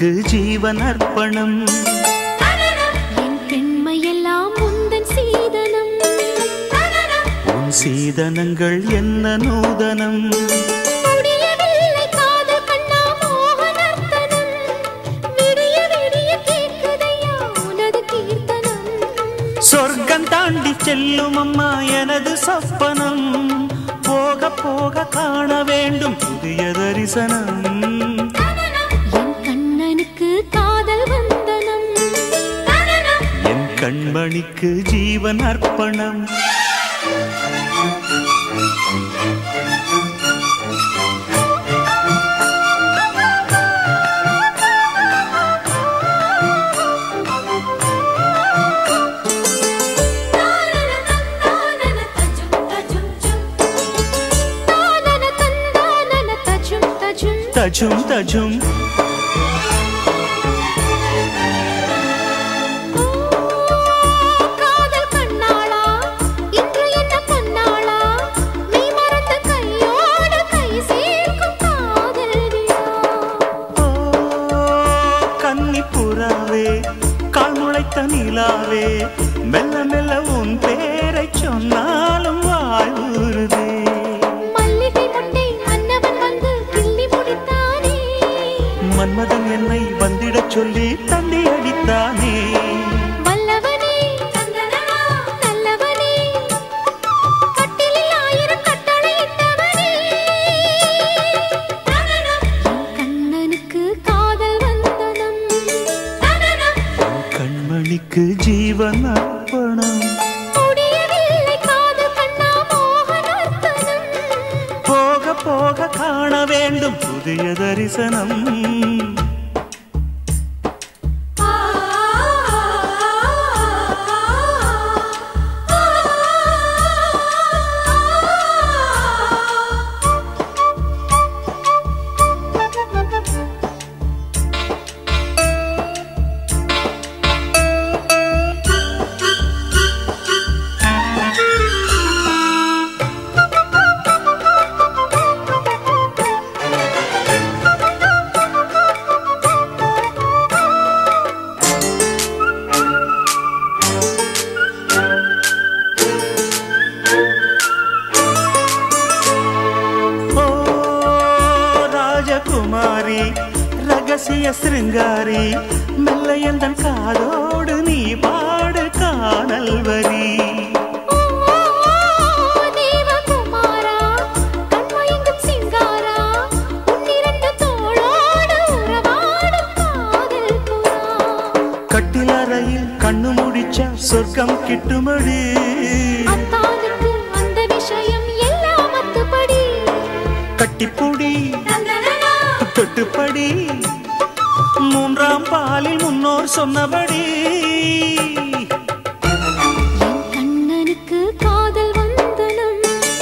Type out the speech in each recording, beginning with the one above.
கண்மணிக்கு ஜீவன் அர்ப்பணம் என் பெண்மையெல்லாம் உந்தன் சீதனம் உன் சீதனங்கள் என்ன நூதனம் முடியவில்லை காதல் கண்ணா மோகனர்த்தனம் விடிய விடிய கேட்குதையா உனது கீர்த்தனம் சொர்க்கம் தாண்டி செல்லும் அம்மா எனது சொப்பனம் போக போக காண வேண்டும் புதிய தரிசனம் என் கண்ணனுக்கு காதல் வந்தனம் என் கண்மணிக்கு ஜீவன் அர்ப்பணம் தானன தந்தானன தஜும் தஜும் தஜும் தஜும் காதல் கண்ணாளா இன்று என்ன பொன்னாளா மெய் மறந்த கையோடு கை சேர்க்கும் காதல் விழா ஓ கன்னி புறாவே கால் முளைத்த நிலாவே மெல்ல மெல்ல உன் பேரை சொன்னாலும் வாழ்வுறுதே மல்லிகை முட்டை மன்னவன் வந்து கிள்ளி முடித்தானே மன்மதன் என்னை வந்திடச் சொல்லி தந்தி அடித்தானே வல்லவனே நல்லவனே கட்டிலில் ஆயிரம் கட்டளையிட்டவனே என் கண்ணனுக்கு காதல் வந்தனம் கண்மணிக்கு ஜீவன் அர்ப்பணம் முடியவில்லை காதல் கண்ணா மோகனர்த்தனம் போக போக காண வேண்டும் புதிய தரிசனம் ஓ ராஜகுமாரி ரகசிய சிருங்காரி மெல்ல எந்தன் காதோடு நீ பாடு காணல் வரி ஓ தேவகுமாரா கண்மயங்கும் சிங்காரா உன்னிரண்டு தோளோடு உறவாடும் காதல் புறா கட்டிலறையில் கண்ணு முடிச்சா சொர்க்கம் கிட்டுமடி அத்தானுக்கு அந்த விஷயம் எல்லாம் அத்துப்படி கட்டிப்புடி தொட்டுப்படி மூன்றாம் பாலில் முன்னோர் சொன்னபடி என் கண்ணனுக்கு காதல் வந்தனம்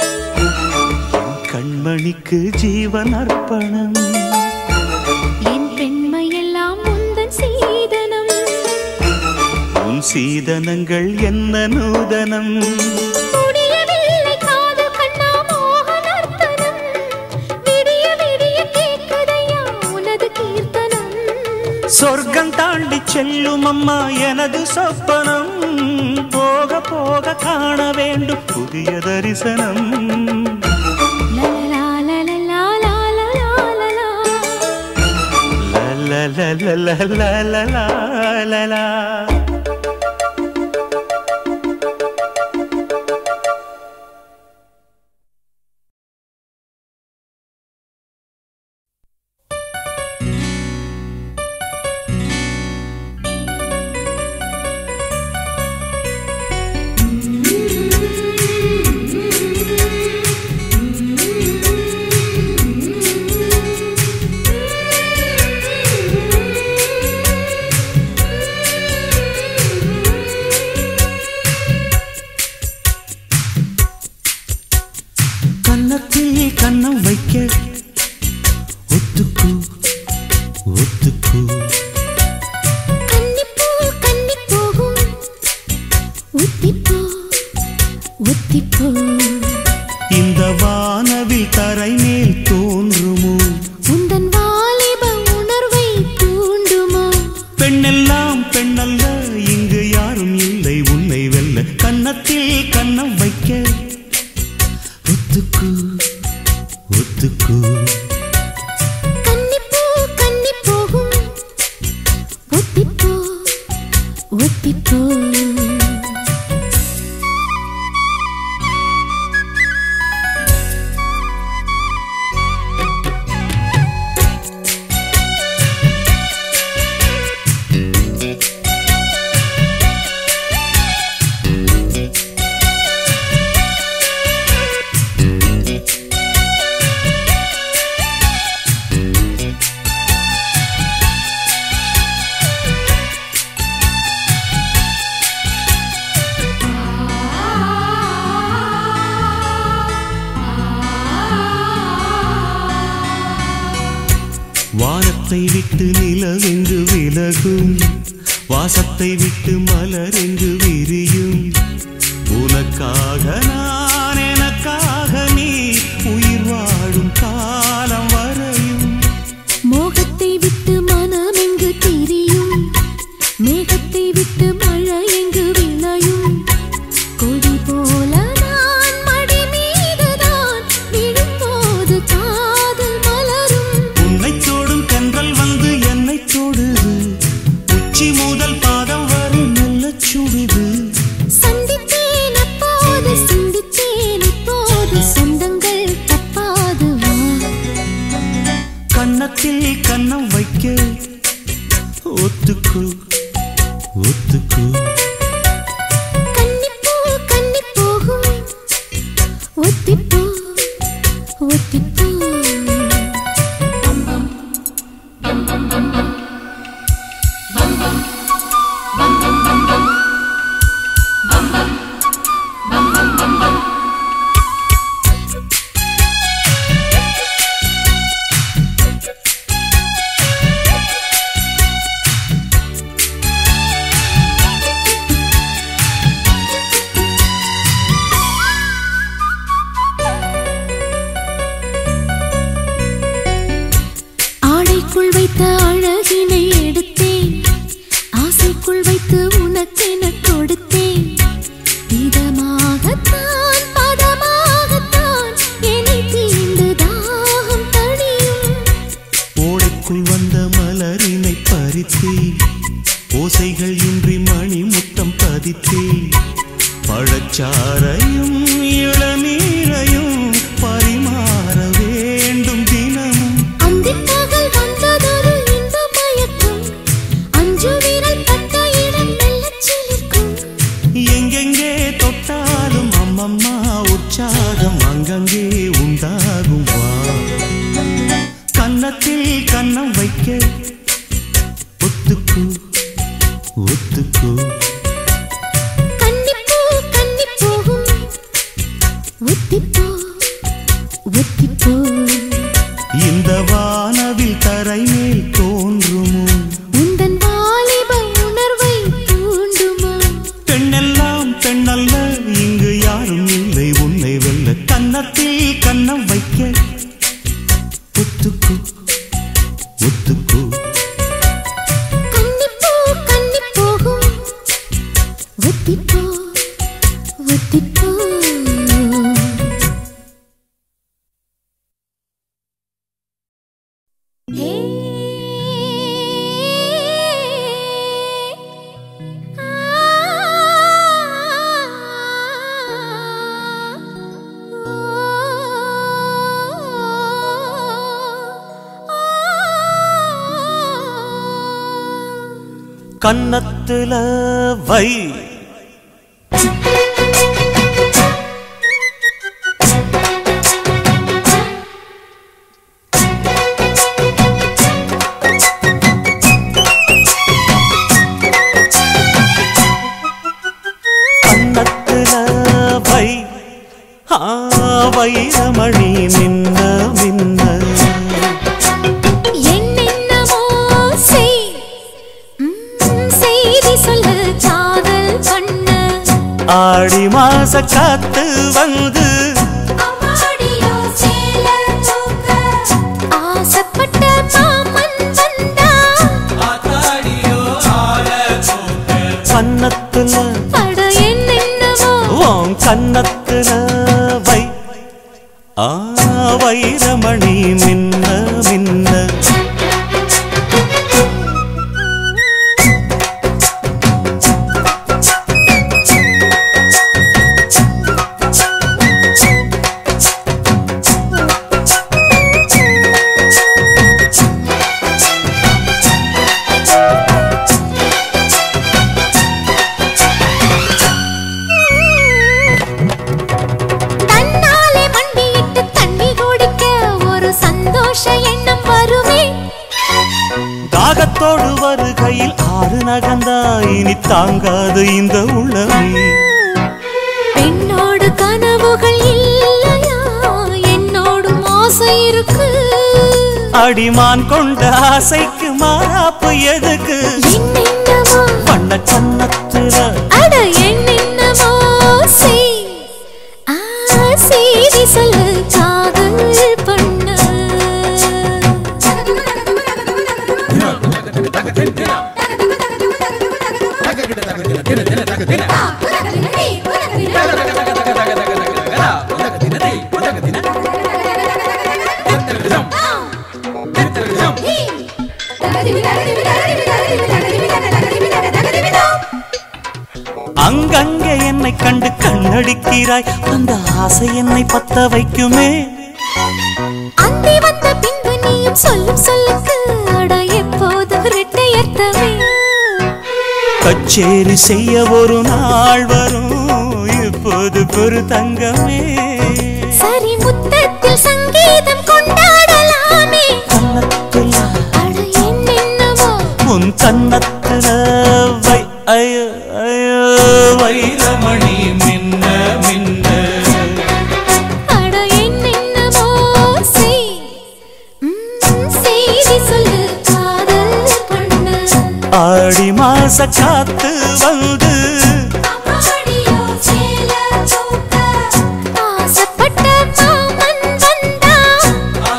கண்மணிக்கு ஜீவன் அர்ப்பணம் என் பெண்மையெல்லாம் உந்தன் சீதனம் உன் சீதனங்கள் என்ன நூதனம் முடியவில்லை காதல் கண்ணா மோகனர்த்தனம் விடிய விடிய கேட்குதையா உனது கீர்த்தனம் சொர்க்கம் தாண்டி செல்லும் அம்மா எனது சொப்பனம் போக போக காண வேண்டும் புதிய தரிசனம் லலலா லலலா லாலலா லலா. லலலலலலலலலலா. ஆ பெண்ணெல்லாம் பெண்ணல்ல இங்கு யாரும் இல்லை உன்னை வெல்ல கன்னத்தில் கன்னம் வைக்க ஒத்துக்கு ஒத்துக்கு கன்னிப்பூ கன்னி போகும் ஒத்திப்போ ஒத்திப்போ வானத்தை விட்டு நிலவெங்கு விலகும் வாசத்தை விட்டு மலரெங்கு விரியும் உனக்காக நான் எனக்காக நீ உயிர் வாழும் காலம் வரையும் மோகத்தை விட்டு மனம் எங்கு திரியும் மேகத்தை விட்டு மழை எங்கு விளையும் கொடி போல நான் மடி மீதுதான் விழும்போது காதல் மலரும் உன்னை தோடும் தென்றல் வந்து என்னை தொடுது உச்சி முதல் பாதம் வரை நல்ல சுடுது சந்தித்தேன் அப்போது சிந்தித்தேன் இப்போது சொந்தங்கள் தப்பாது வா கன்னத்தில் கன்னம் வைக்க ஒத்துக்கு ஒத்துக்கு கன்னிப்பூ கன்னி போகும் ஒத்திப்போ ஒத்திப்போ ஆடைக்குள் வைத்த அழகினை எடுத்தேன் ஆசைக்குள் வைத்து உனக்கென கொடுத்தேன் இதமாகத்தான் பதமாகத்தான் என்னை தீண்டு தாகம் தணியும் ஓடைக்குள் வந்த மலரினை பறித்தே ஓசைகள் இன்றி மணி முத்தம் பதித்தே பழச்சாரையும் இளநீரையும் பரிமாற வேண்டும் தினமும் அந்திப் பகல் வந்ததொரு இன்ப மயக்கம் அஞ்சு விரல் பட்ட இடம் மெல்லச் சிலிர்க்கும் எங்கெங்கே தொட்டாலும் அம்மம்மா உற்சாகம் அங்கங்கே உண்டாகும் வா கன்னத்தில் கன்னம் வைக்க ஒத்துக்கு ஒத்துக்கு கன்னிப்பூ கன்னி போகும் ஒத்திப்போ ஒத்திப்போ இந்த வானவில் தரை மேல் தோன்றுமோ உந்தன் வாலிப உணர்வை தூண்டுமா பெண்ணெல்லாம் பெண்ணல்ல இங்கு யாரும் இல்லை உன்னை வெல்ல கன்னத்தில் கன்னம் வைக்க ஒத்துக்கு ஒத்துக்கு கன்னிப்பூ கன்னி போகும் ஒத்திப்போ ஒத்திப்போ ஹே கன்னத்துல வை கன்னத்துல வை ஆ வைரமணி மின்ன மின்ன என்னென்னமோ செய் ம், செய்தி சொல்லு காதல் பண்ண ஆடி மாச காத்து வந்து அம்மாடியோ சேல தூக்க ஆசைப்பட்ட மாமன் வந்தா ஆத்தாடியோ ஆல கன்னத்துல வை ஆ வைரமணி மின்ன மின்ன தன்னாலே மண்டியிட்டு தண்ணி குடிக்க ஒரு சந்தோஷ எண்ணம் வருமே தாகத்தோடு வருகையில் ஆறு நகந்தா இனி தாங்காது இந்த உள்ளமே பெண்ணோடு கனவுகள் இல்லையா என்னோடும் ஆசை இருக்கு அடிமான் கொண்ட ஆசைக்கு மாறாப்பு எதுக்கு என்னென்னவோ பண்ண கன்னத்துல அட என்னென்னவோ செய் ஆ, செய்தி சொல்லு காதல் பண்ண அங்கங்கே என்னை கண்டு கண்ணடிக்கிறாய் அந்த ஆசை என்னை பத்த வைக்குமே அந்தி வந்த பின்பு நீயும் சொல்லும் சொல்லுக்கு அட எப்போது இரட்டையர்த்தமே கச்சேரி செய்ய ஒரு நாள் வரும் இப்போது பொறு தங்கமே சரி முத்தத்தில் சங்கீதம் கொண்டாடலாமே கன்னத்துல அட என்னென்னவோ உன் கன்னத்துல வை ஐயோ ஐயோ வைரமணி மின்ன மின்ன அட என்னென்னவோ செய் ம், செய்தி சொல்லு காதல் பண்ண ஆடி மாச காத்து வந்து ஆசைப்பட்ட மாமன் வந்தான்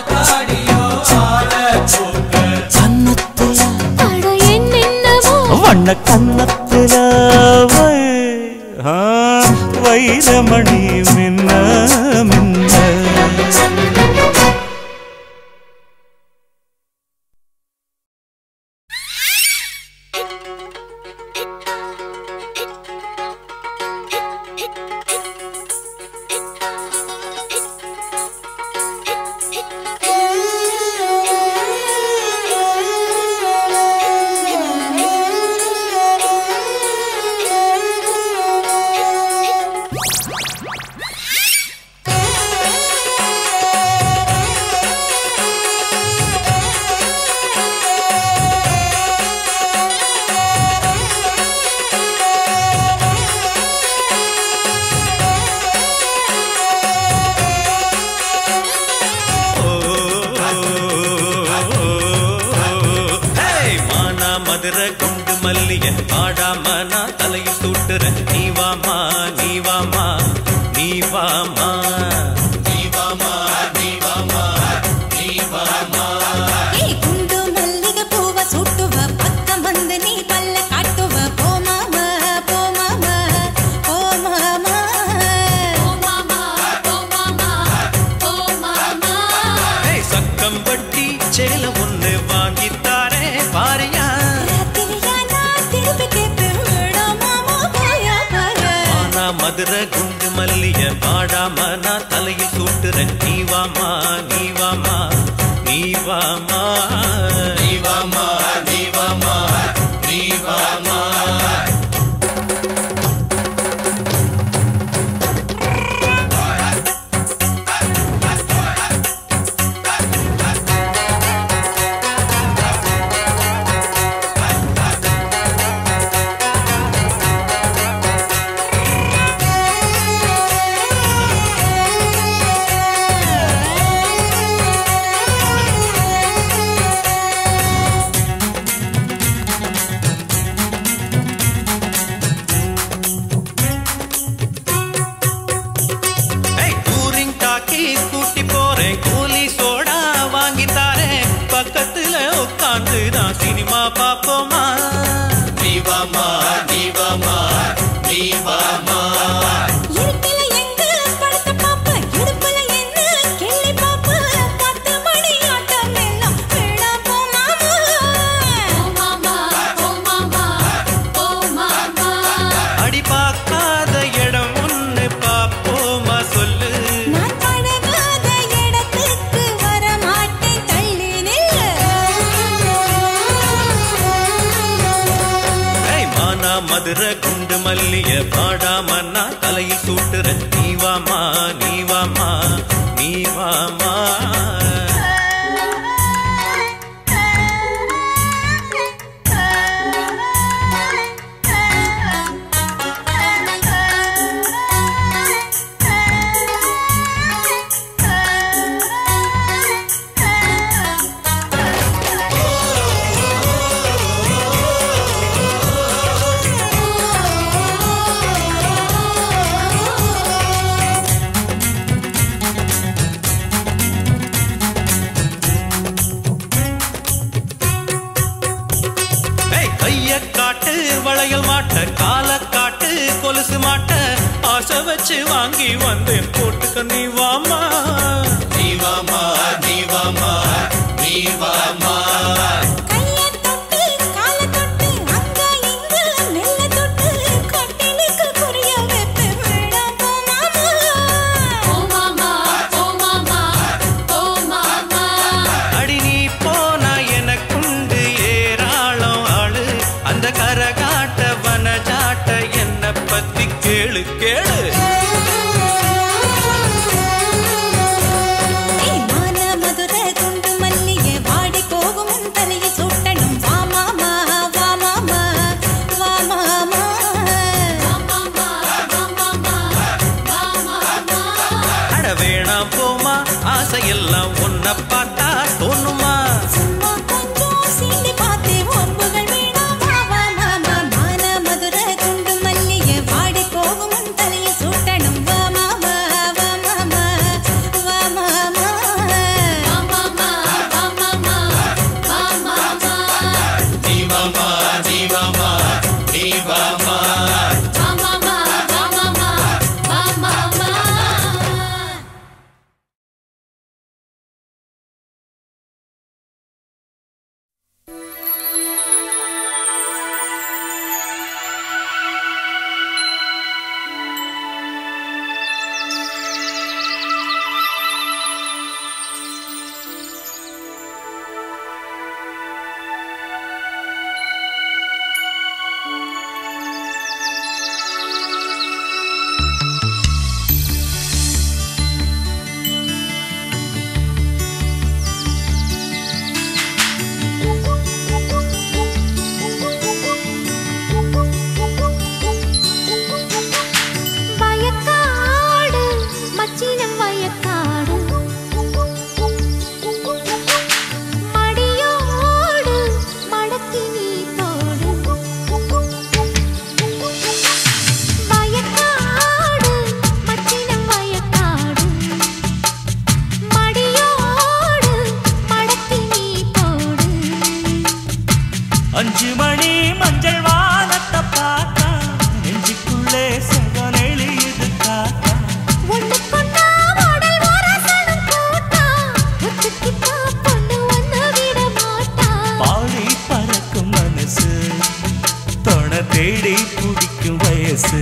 கன்னத்துல அட என்னென்னவோ வண்ண கன்னத்துல வை ஆ, வைரமணி மின்ன மின்ன ஹேய், மானா மதுரை கொண்டு மல்லிய ஆடாம நான் தலையில் சூட்டுறேன் நீ வாமா நீ வாமா நீ வாமா நீ வாமா நீ வாமா நீ வாமா ஏ குண்டு மல்லிகை பூவ சுட்டுவ பக்கம் வந்து நீ பல்ல காட்டுவ போ மாமா போ மாமா போ மாமா ஹேய், சக்கம் வட்டி சேல ஒண்ணு வாங்கித்தாரே பாரியா ராத்திரியா நான் திருப்பி கேட்டு விடா மாமா போயா பாரு மானா மதுரை குண்டு மல்லிய ஆடாம நான் தலையில் சூட்டுறேன் நீ வாமா நீ வாமா நீ வாமா நீ வாமா நீ வாமா நீ வாமா ஏய், டூரிங் டாக்கி கூட்டி போறேன் கூலி சோடா வாங்கி தாரேன் பக்கத்துல உட்காந்து நான் சினிமா பாப்போமா நீ வாமா நீ வாமா நீ வாமா இருட்டில மானா மதுரை குண்டு மல்லிய பாடாம நான் தலையில் சூட்டுற நீவாமா நீவாமா நீவாமா ஏய், கைய காட்டு வளையல் மாட்ட கால காட்டு கொலுசு மாட்ட ஆசை வச்சு வாங்கி வந்தேன் போட்டுக்க நீ வாமா நீ வாமா நீ வாமா நீ வாமா கைய தொட்டு கால தொட்டு அங்க இங்க மெல்ல தொட்டு கட்டிலுக்கு புரிய வைத்து விடாம மாமா ஓ மாமா ஓ மாமா ஓ மாமா அடி நீ போனா எனக்குண்டு ஏராளம் ஆளு அந்த கரகாட்ட வனஜாட்ட என்ன பத்தி கேளு கேளு ஏய் மான மதுரை குண்டு மல்லிகை வாடி போகும் உன் தலையை சுட்டணும் வா மாமா வா மாமா வா மாமா மாமா மாமா மாமா அட வேணாம் போமா ஆசையெல்லாம் உன்னை பார்த்தா தோணுமா சும்மா கொஞ்சம் சீண்டி பார்த்தே ஒம்புகள் வேணாம் வா வா மாமா மான மதுரை குண்டு மல்லிகை வாடி போகும் உன் தலையை சுட்டணும் வா மாமா வா மாமா வா மாமா மாமா மாமா மாமா நீ வாமா நீ வாமா நீ வாமா மாமா மாமா மாமா வயக்காடு மச்சினம் வயக்காடு மடியோடு மடக்கி நீ தோடு வயக்காடு மச்சினம் வயக்காடு மடியோடு மடக்கி நீ போடு அஞ்சு மணி மஞ்சள் வானத்தை பார்த்தா நெஞ்சுக்குள்ளே செங்கன் எழுது காத்தா ஒண்ணுக்கொன்னா உடல் உரசணும் கூட்டா. ஒத்துக்கிட்டா பொண்ணு ஒண்ணு விட மாட்டா. பாடி பறக்கும் மனசு தொண தேடி பிடிக்கும் வயசு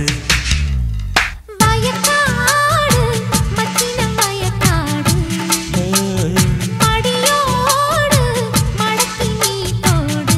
வயக்காடு, மச்சினம் வயக்காடு. மடியோடு மடக்கி நீ போடு.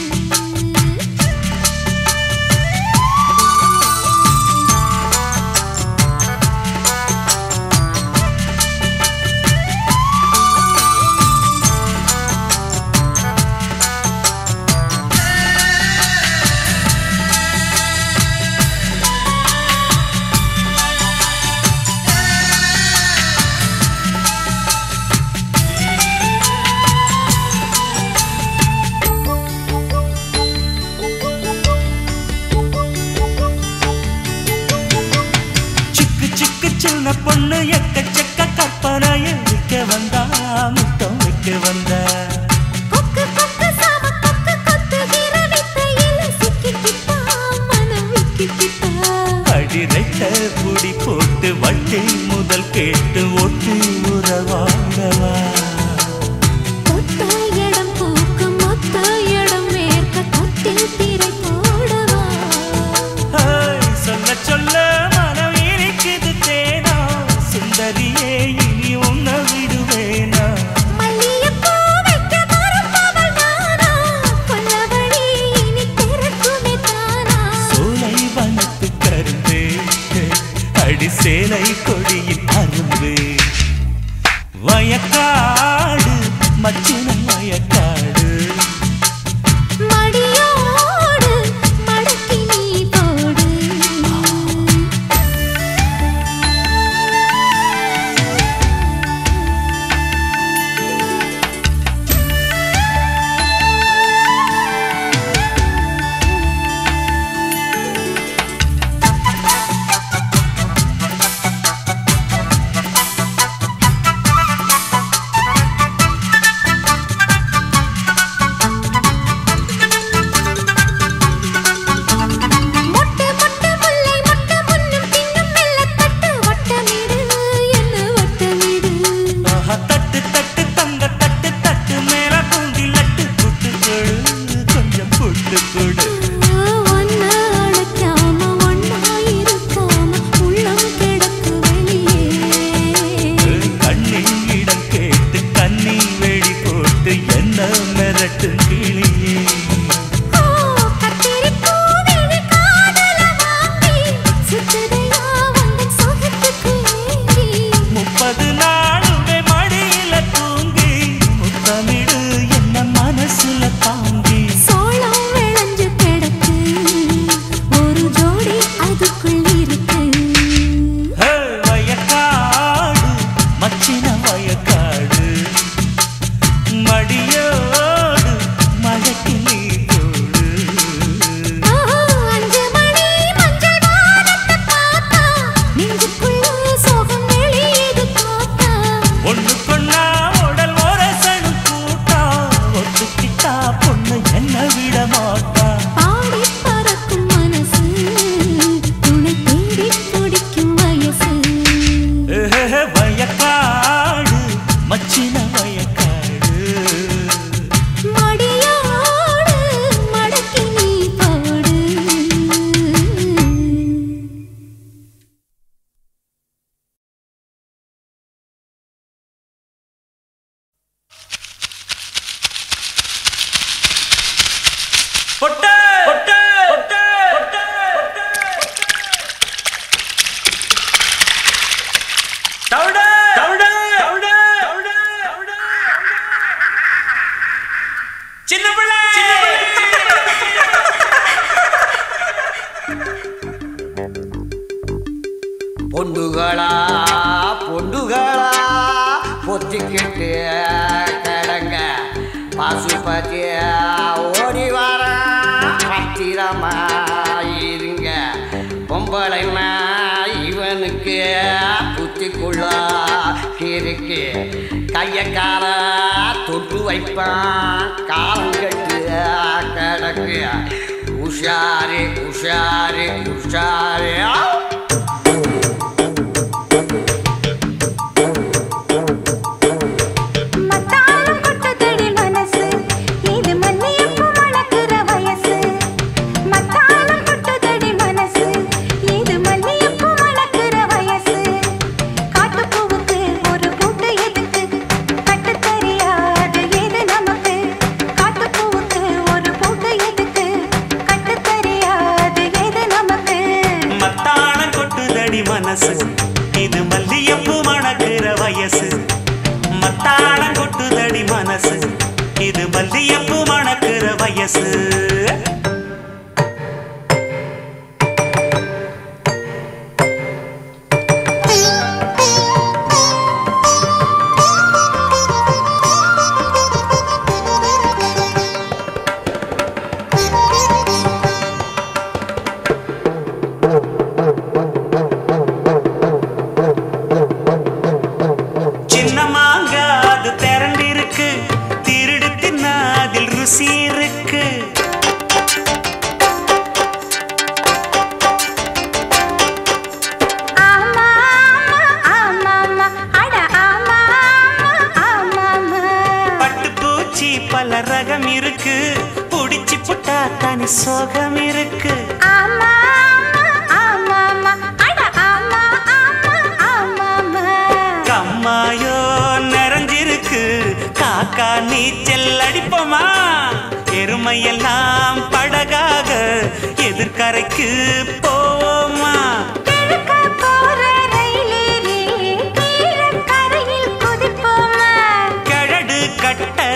சிக்கு சிக்கு சின்ன பொண்ணு எக்கச்சக்க கற்பனைய விற்க வந்தா முத்தம் வைக்க வந்தா கொக்கு கொக்கு சாம கொக்கு கொத்துகிற வித்தையில சிக்கிக்கிட்டா, மனம் விக்கிக்கிட்டா. அடிரைட்ட புடி போட்டு வட்டி முதல் கேட்டு ஒட்டி உறவாடவா தொட்ட இடம் பூக்கு, மொத்த இடம் வேர்க்க, தொட்டில் திரை போடவா ஹேய், சொல்ல சொல்ல மனம் இருக்குது தேனா சுந்தரியே இனி உன்னை விடுவேனா மல்லிகைப்பூ வைக்க மறுப்பவள் நானா? கொல்லவழி இனி திறக்குமே தானா? சேலை கொடியின் அரும்பு வயக்காடு மச்சினம் வயக்காடு மடியோடு மடக்கி நீ போடு மொட்டை மொட்டை முல்லை மொட்டை முன்னும் பின்னும் மெல்லத் தட்டு வட்டமிடு என்ன வட்டமிடு ஆஹா, தட்டு தட்டு தங்க தட்டு தட்டு மேல குந்தி லட்டு புட்டு கொடு கொஞ்சம் புட்டு கொடு ஒன்ன அழைக்காம ஒன்னா இருக்காம உள்ளம் கிடக்கு வெளியே கண்ணின் இடம் கேட்டு கண்ணி வெடி போட்டு என்ன மிரட்டு கிளியே ஓ கத்திரிப்பூ விழி காதல வாங்கி சுத்துதையா வந்து சொகத்துக்கு ஏங்கி முப்பது நாளுமே மடியில தூங்கி முத்தமிடு என்ன மனசுல தாங்கி சோளம் விளைஞ்சு கிடக்கு ஒரு ஜோடி அதுக்குள் இருக்கு ஹே, வயக்காடு மச்சின வயக்காடு மடியோடு மழைக்கு நீ போடு ஆஹா, அஞ்சு மணி மஞ்சள் வானத்தை பார்த்தா நெஞ்சுக்குள்ள சோகம் வெளியேது காத்தா ஒண்ணு கொண்டா உடல் ஒரசனு கூட்டா ஒத்துக்கிட்டா பொண்ணு என்ன விட மாட்டா பாடி பறக்கும் மனசு துணை தேடி துடிக்கும் வயசு ஏஹே, வயக்காடு மச்சின வயக்காடு மடியோடு மடக்கி நீ போடு பொட்டு பொட்டு பொட்டு பொட்டு தவிட தவிட தவிட தவிட தவிட சின்ன பிள்ளை பொண்டுகளா பொண்டுகளா பொத்திக்கிட்டு கிடங்க பசுபதி ஓடி வர பத்திரமா இருங்க பொம்பளைமா இவனுக்கு குத்திக்குள்ள இருக்கு கைய கால தொட்டு வைப்பான் காலங்கட்டு கிடக்கு உஷாரு உஷாரு உஷாரு மத்தாளம் கொட்டதடி மனசு இது மல்லியப்பூ மணக்குற வயசு மத்தாளம் கொட்டதடி மனசு இது மல்லியப்பூ மணக்குற வயசு காட்டுப்பூவுக்கு ஒரு பூட்டு எதுக்கு கட்டு தெரியாது எது நமக்கு காட்டுப்பூவுக்கு ஒரு பூட்டு எதுக்கு கட்டு தெரியாது எது நமக்கு மத்தாளம் கொட்டுதடி மனசு இது மல்லியப்பூ மணக்கிற வயசு மத்தாளம் கொட்டுதடி மனசு இது மல்லியப்பூ மணக்கிற வயசு சின்ன மாங்கா அது திரண்டிருக்கு திருடு தின்னா அதில் ருசி இருக்கு ஆமா ஆமா ஆமா அட ஆமா ஆமா ஆமா பட்டு பூச்சி பல ரகம் இருக்கு புடிச்சு புட்டா தனி சோகம் இருக்கு ஆமா ஆமா ஆமா அட ஆமா ஆமா ஆமா ஆமா கம்மாயோ நிறைஞ்சிருக்கு காக்கா நீச்சல் அடிப்போமா எருமையெல்லாம் படகாக எதிர்கரைக்கு போவோமா கிழக்க போற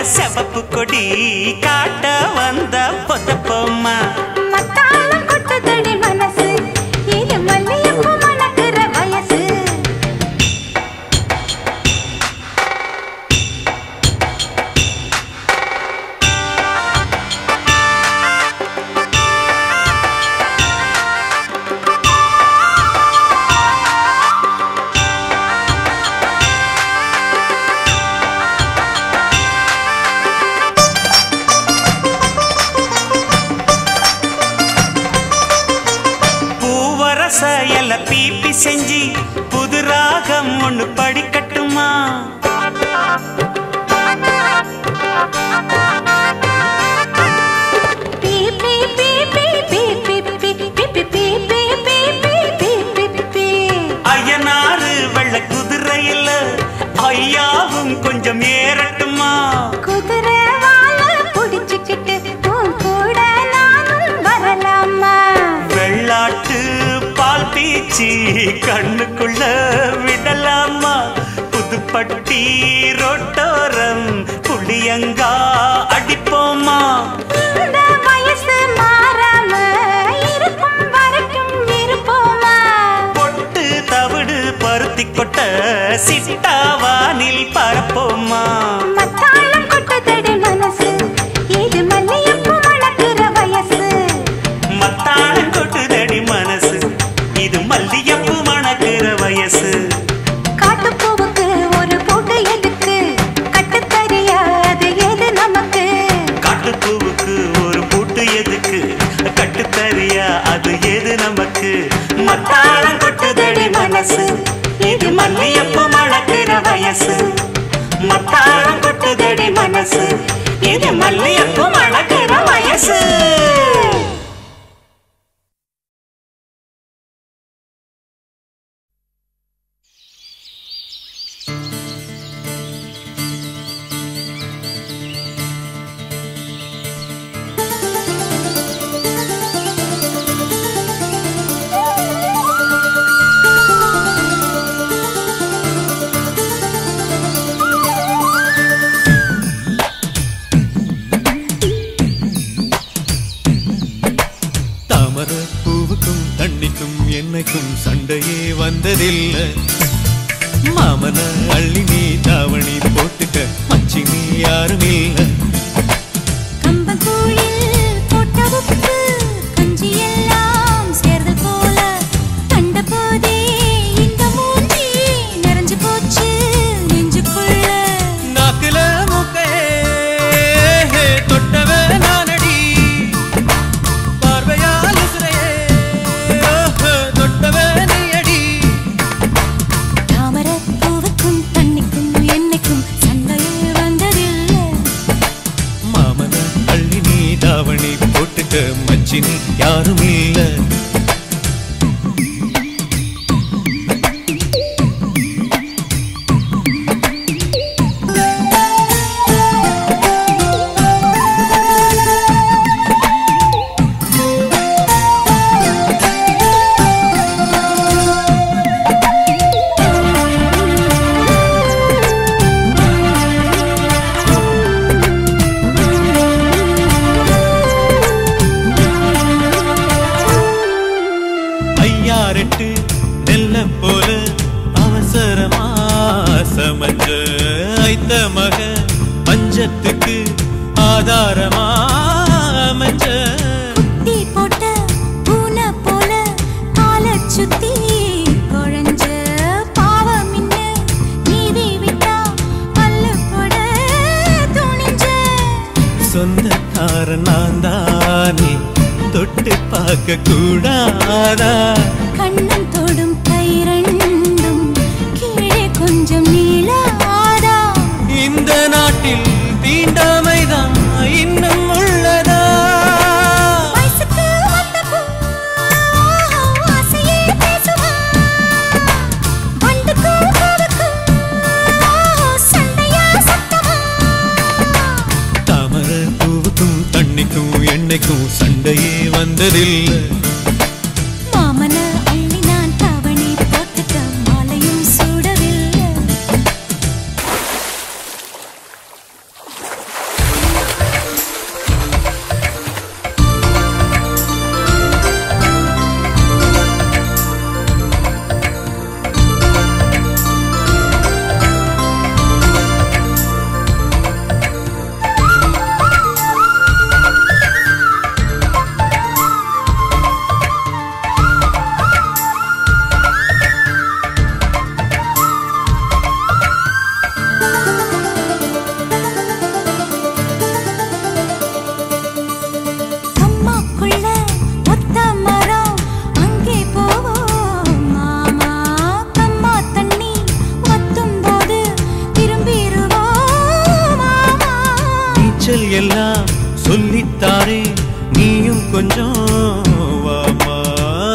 செவப்பு கொடி காட்ட வந்த பொத்தப்போம்மா மத்தாளம் கொட்டுதடி மனசு இது மல்லிகைப்பூ மணக்கிற வயசு பூவரச எல பீப்பி செஞ்சு புது ராகம் ஒண்ணு படிக்கட்டுமா பீ பீ பீ பீ பீ பீ பீ பீ பீ பீ பீ பீ பீ பீ பீ பீ ஐயனாறு வெள்ள குதிரையில ஐயாவும் கொஞ்சம் ஏறட்டுமா குதிரை வாழ புடிச்சுக்கிட்டு உன் கூட நானும் வரலாமா வெள்ளாட்டு பால் பீச்சி கண்ணுக்குள்ள விடலாமா புதுப்பட்டி ரோட்டோரம் புளியங்கா அடிப்போமா இந்த வயசு மாறாம இருக்கும் வரைக்கும் இருப்போமா பொட்டு தவிடு பருத்தி கொட்ட சிட்டாவானில் பரப்போமா மத்தாளம் கொட்டுதடி மனசு இது மல்லிகைப்பூ மணக்கிற வயசு மத்தாளம் கொட்டுதடி மனசு இது மல்லியப்பூ மணக்கிற வயசு காட்டுப்பூவுக்கு ஒரு பூட்டு எதுக்கு கட்டுத்தறியா அது எது நமக்கு காட்டுப்பூவுக்கு ஒரு பூட்டு எதுக்கு கட்டுத்தறியா அது எது நமக்கு மத்தாளம் கொட்டுதடி மனசு இது மல்லியப்பூ மணக்கிற வயசு மத்தாளம் கொட்டுதடி மனசு இது மல்லியப்பூ மணக்கிற வயசு தாமர பூவுக்கும் தண்ணிக்கும் என்னைக்கும் சண்டையே வந்ததில்லை மாமன அள்ளி நீ தாவணி போட்டுக்க மச்சி நீ யாரும் இல்லை கம்பங்கூழில் போட்ட உப்பு கஞ்சி எல்லாம் சேர்ந்து போல கண்ட போதே இந்த மூஞ்சி நிறைஞ்சு போச்சு நெஞ்சுக்குள்ள நாக்குல மூக்கே தொட்டவ நானடி பார்வையால் உசுரையே ஓஹோ, தொட்டவ நீயடி தாமர பூவுக்கும் தண்ணிக்கும் என்னைக்கும் சண்டையே வந்ததில்லை மாமன அள்ளி நீ தாவணி போட்டுக்க மச்சி நீ யாரும் இல்லை ஐயாரெட்டு நெல்ல போல அவசரமா சமஞ்ச ஐத்த மக பஞ்சத்துக்கு ஆதாரமா அமைஞ்ச தீ போட்ட பூனை போல காலை சுத்தி குழஞ்ச பாவம் இன்ன நீதி விட்டா பல்லு போட துணிஞ்ச சொந்தக்காரன் நான் தானே தொட்டு பார்க்க கூடாதா கண்ணன் தொடும் கை ரெண்டும் கீழே கொஞ்சம் நீளாதா இந்த நாட்டில் தீண்டாமைதான் இன்னும் உள்ளதா வயசுக்கு வந்த பூ ஆசையே பேசுவா வண்டுக்கும் பூவுக்கும் சண்டையா சத்தமா தாமர பூவுக்கும் தண்ணிக்கும் எண்ணெய்க்கும் சண்டையே வந்ததில்லை மாமன அள்ளி நான் தவணி போட்டுக்க மாலையும் சூடவில்லை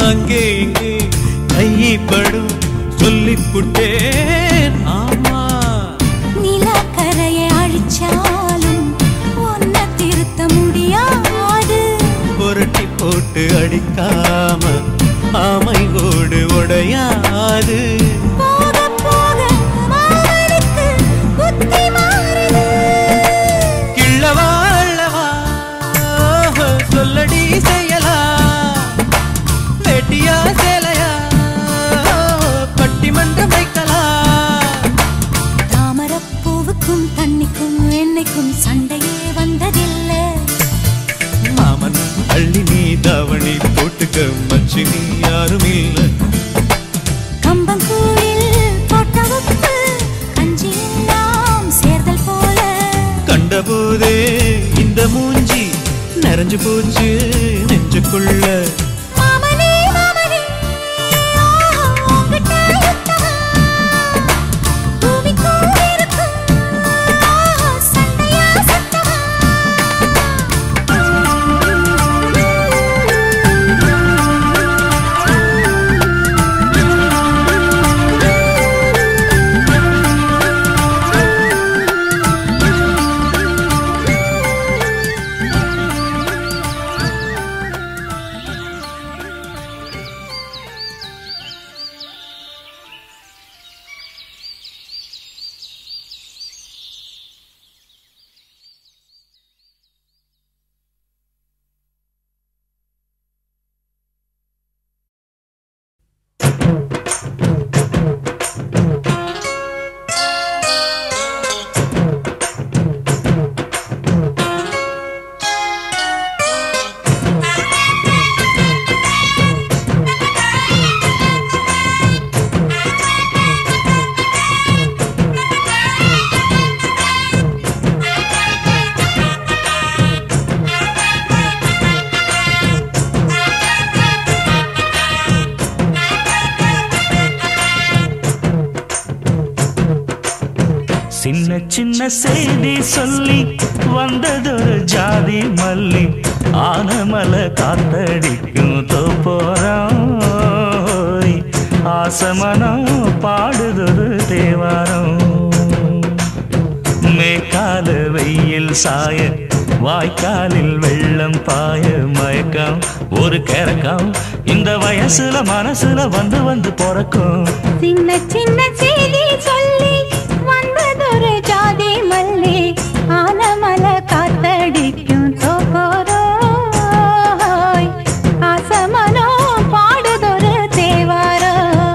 அங்கே இங்கே கைப்படும் சொல்லிப் புட்டேன் ஆமா நிலக்கரையை அழிச்சாலும் ஒன்ன திருத்த முடியாது புரட்டி போட்டு அடிக்காம ஆமை ஓடு உடையாது போக போக மாமனுக்கு புத்தி மாறுது கிள்ளவா அள்ளவா சொல்லடி செய்யலா வெட்டியா சேலையா பட்டிமன்றம் வைக்கலாம் தாமரப்பூவுக்கும் தண்ணிக்கும் என்னைக்கும் சண்டையே வந்ததில்லை மாமன் அள்ளி நீ தாவணி போட்டுக்க மச்சி நீ யாரும் இல்ல கம்பங்கூழில் போட்ட உப்பு கஞ்சி எல்லாம் சேர்தல் போல கண்டபோதே இந்த மூஞ்சி நிறைஞ்சு போச்சு நெஞ்சுக்குள்ள மாமனே மாமனே ஆஹா, உன்கிட்ட யுத்தமா? பூமிக்கும் இருக்கும் ஆஹா, சண்டையா சத்தமா? சின்ன சின்ன செய்தி சொல்லி வந்ததொரு ஜாதி மல்லி ஆனமல காத்தடிக்கும் தோப்போரம் ஆசமனம் பாடுதொரு தேவாரம் மேற்கால வெயில் சாய வாய்க்காலில் வெள்ளம் பாய மயக்கம் ஒரு கிறக்கம் இந்த வயசுல மனசுல வந்து வந்து பிறக்கும் சின்ன சின்ன செய்தி சொல்லி வந்ததொரு ஜாதி மல்லி ஆனமல காத்தடிக்கும் தோப்போரோய் ஆசமனோ பாடுதொரு தேவாரோ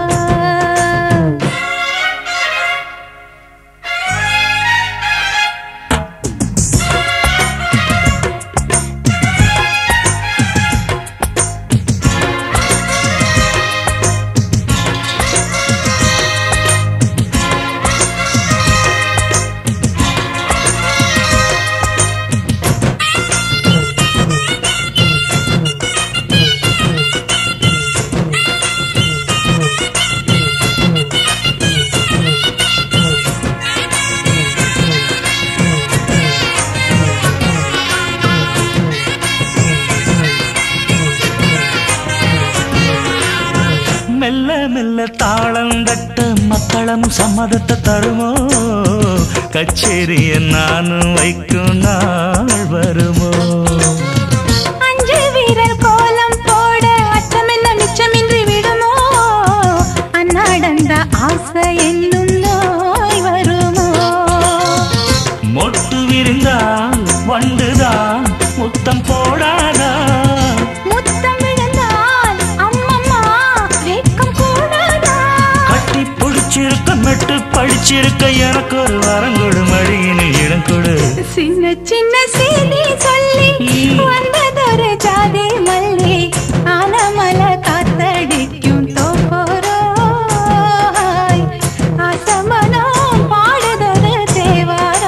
மெல்ல மெல்ல தாளம் தட்ட மக்களும் சம்மதத்தை தருமோ கச்சேரிய நானும் வைக்கும் நாள் வருமோ அஞ்சு வீரர் கோலம் போட அச்சமென்ன மிச்சமின்றி விடுமோ அன்னாடந்த ஆசை என்னும் நோய் வருமோ மொட்டு விரிந்தால் வண்டுதான் முத்தம் போடாதா முத்தம் விழுந்தால் அம்மம்மா வெட்கம் கூடாதா கட்டி பிடிச்சிருக்க மெட்டு படிச்சிருக்க எனக்கு ஒரு வரங்கொடு மடியினில் இடம் கொடு சின்ன சின்ன செய்தி சொல்லி வந்ததொரு ஜாதி மல்லி ஆனமல காத்தடிக்கும் தோப்போரோய் ஆசமனோ பாடுதொரு தேவாரோ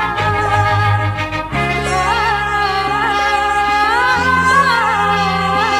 ஆ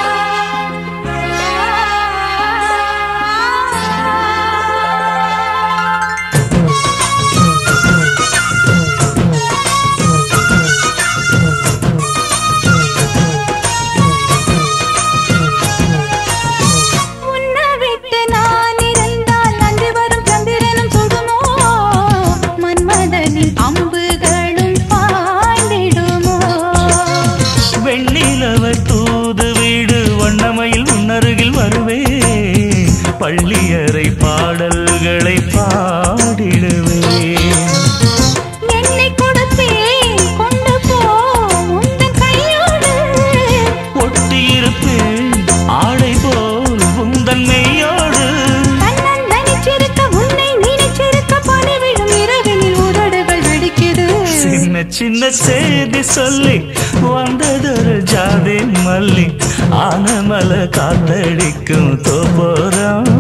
பள்ளியறை பாடல்களை பாடிடுவேன் என்னை கொடுத்தேன் கொண்டு போ உந்தன் கையோடு ஒட்டியிருப்பேன் ஆடை போல் உந்தன் மெய்யோடு கண்ணன் நினைச்சிருக்க உன்னை நினைச்சிருக்க பணிவிடும் இரவினில் உதடுகள் வெடிக்குது சின்ன சின்ன செய்தி சொல்லி வந்ததொரு ஜாதி மல்லி ஆனமல காத்தடிக்கும் தோப்போரம்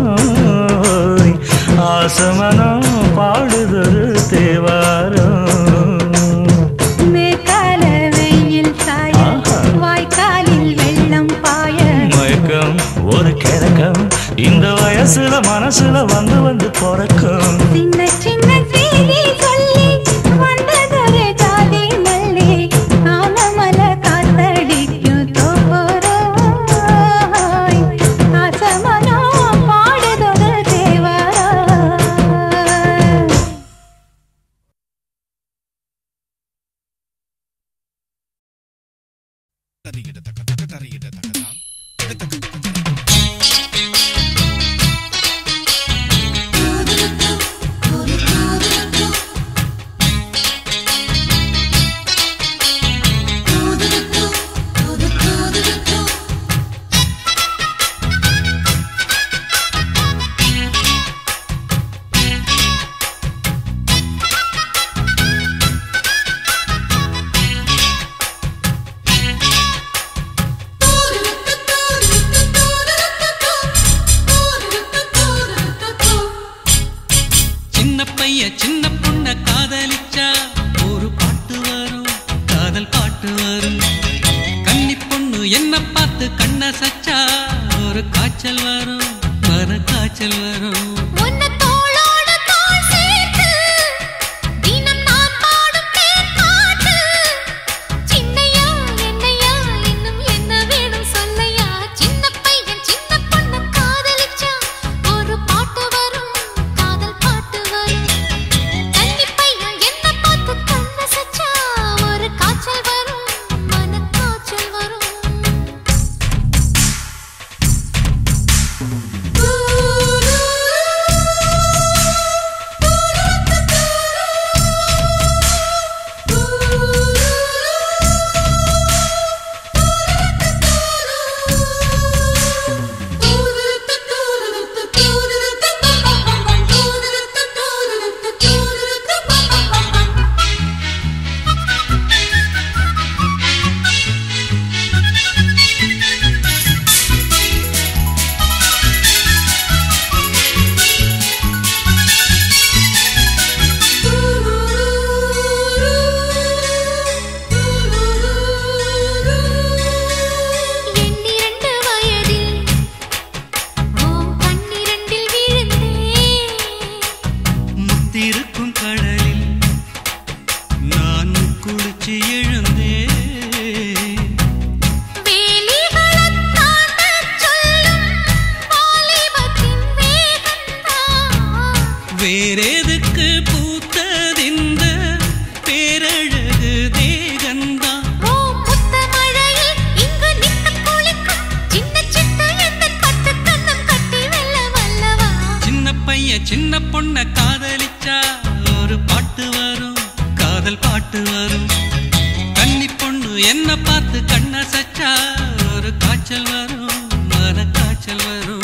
ஆசமனம் பாடுதொரு தேவாரம் மேற்கால வெயில் சாய ஆஹா. வாய்க்காலில் வெள்ளம் பாய மயக்கம் ஒரு கிழக்கம் இந்த வயசுல மனசுல வந்து வந்து பிறக்கும் சின்ன சின்ன செய்தி சொல்லி வந்ததொரு ஜாதி மல்லி ஆனமல காத்தடிக்கும் தோப்போராய் ஆசமனோ பாடுதொரு தேவாரா சின்ன பைய சின்ன பொண்ண காதலிச்சா ஒரு பாட்டு வரும் காதல் பாட்டு வரும் கன்னி பொண்ணு என்ன பார்த்து கண்ண சச்சா ஒரு காய்ச்சல் வரும் மன காய்ச்சல் வரும் உன்னை தோளோடு தோள் சேர்த்து, தினம் நான் பாடும் தேன் பாட்டு. சின்னையா, என்னையா, இன்னும் என்ன வேணும் சொல்லையா? சின்ன பையன் சின்ன பொண்ணு காதலிச்சா, ஒரு பாட்டு வரும், காதல் பாட்டு வரும். கன்னி பையன் என்ன பார்த்து கண்ணசைச்சா, ஒரு காய்ச்சல் வரும், மனக்காய்ச்சல் வரும் எண்ணிரண்டு வயதில் ஓம் பன்னிரண்டில் விழுந்தேன் முத்திருக்கும் கடலில் நான் குளிச்சு எழுந்தேன் வேலிகளைத் தாண்டச் சொல்லும் வாலிபத்தின் வேகந்தான். வேறெதுக்கு பூத்ததிந்த பேரழகு தேகந்தான் ஓ முத்தமழையில் இங்கு நித்தம் குளிக்கும் சின்ன சிட்டு எந்தன் பட்டுக் கன்னம் கட்டி வெல்ல வல்லவா. சின்ன பையன் சின்ன பொண்ண காதலிச்சா ஒரு பாட்டு வரும் காதல் பாட்டு வரும் கன்னி பொண்ணு என்ன பார்த்து கண்ண சச்சா ஒரு காய்ச்சல் வரும் மன காய்ச்சல் வரும்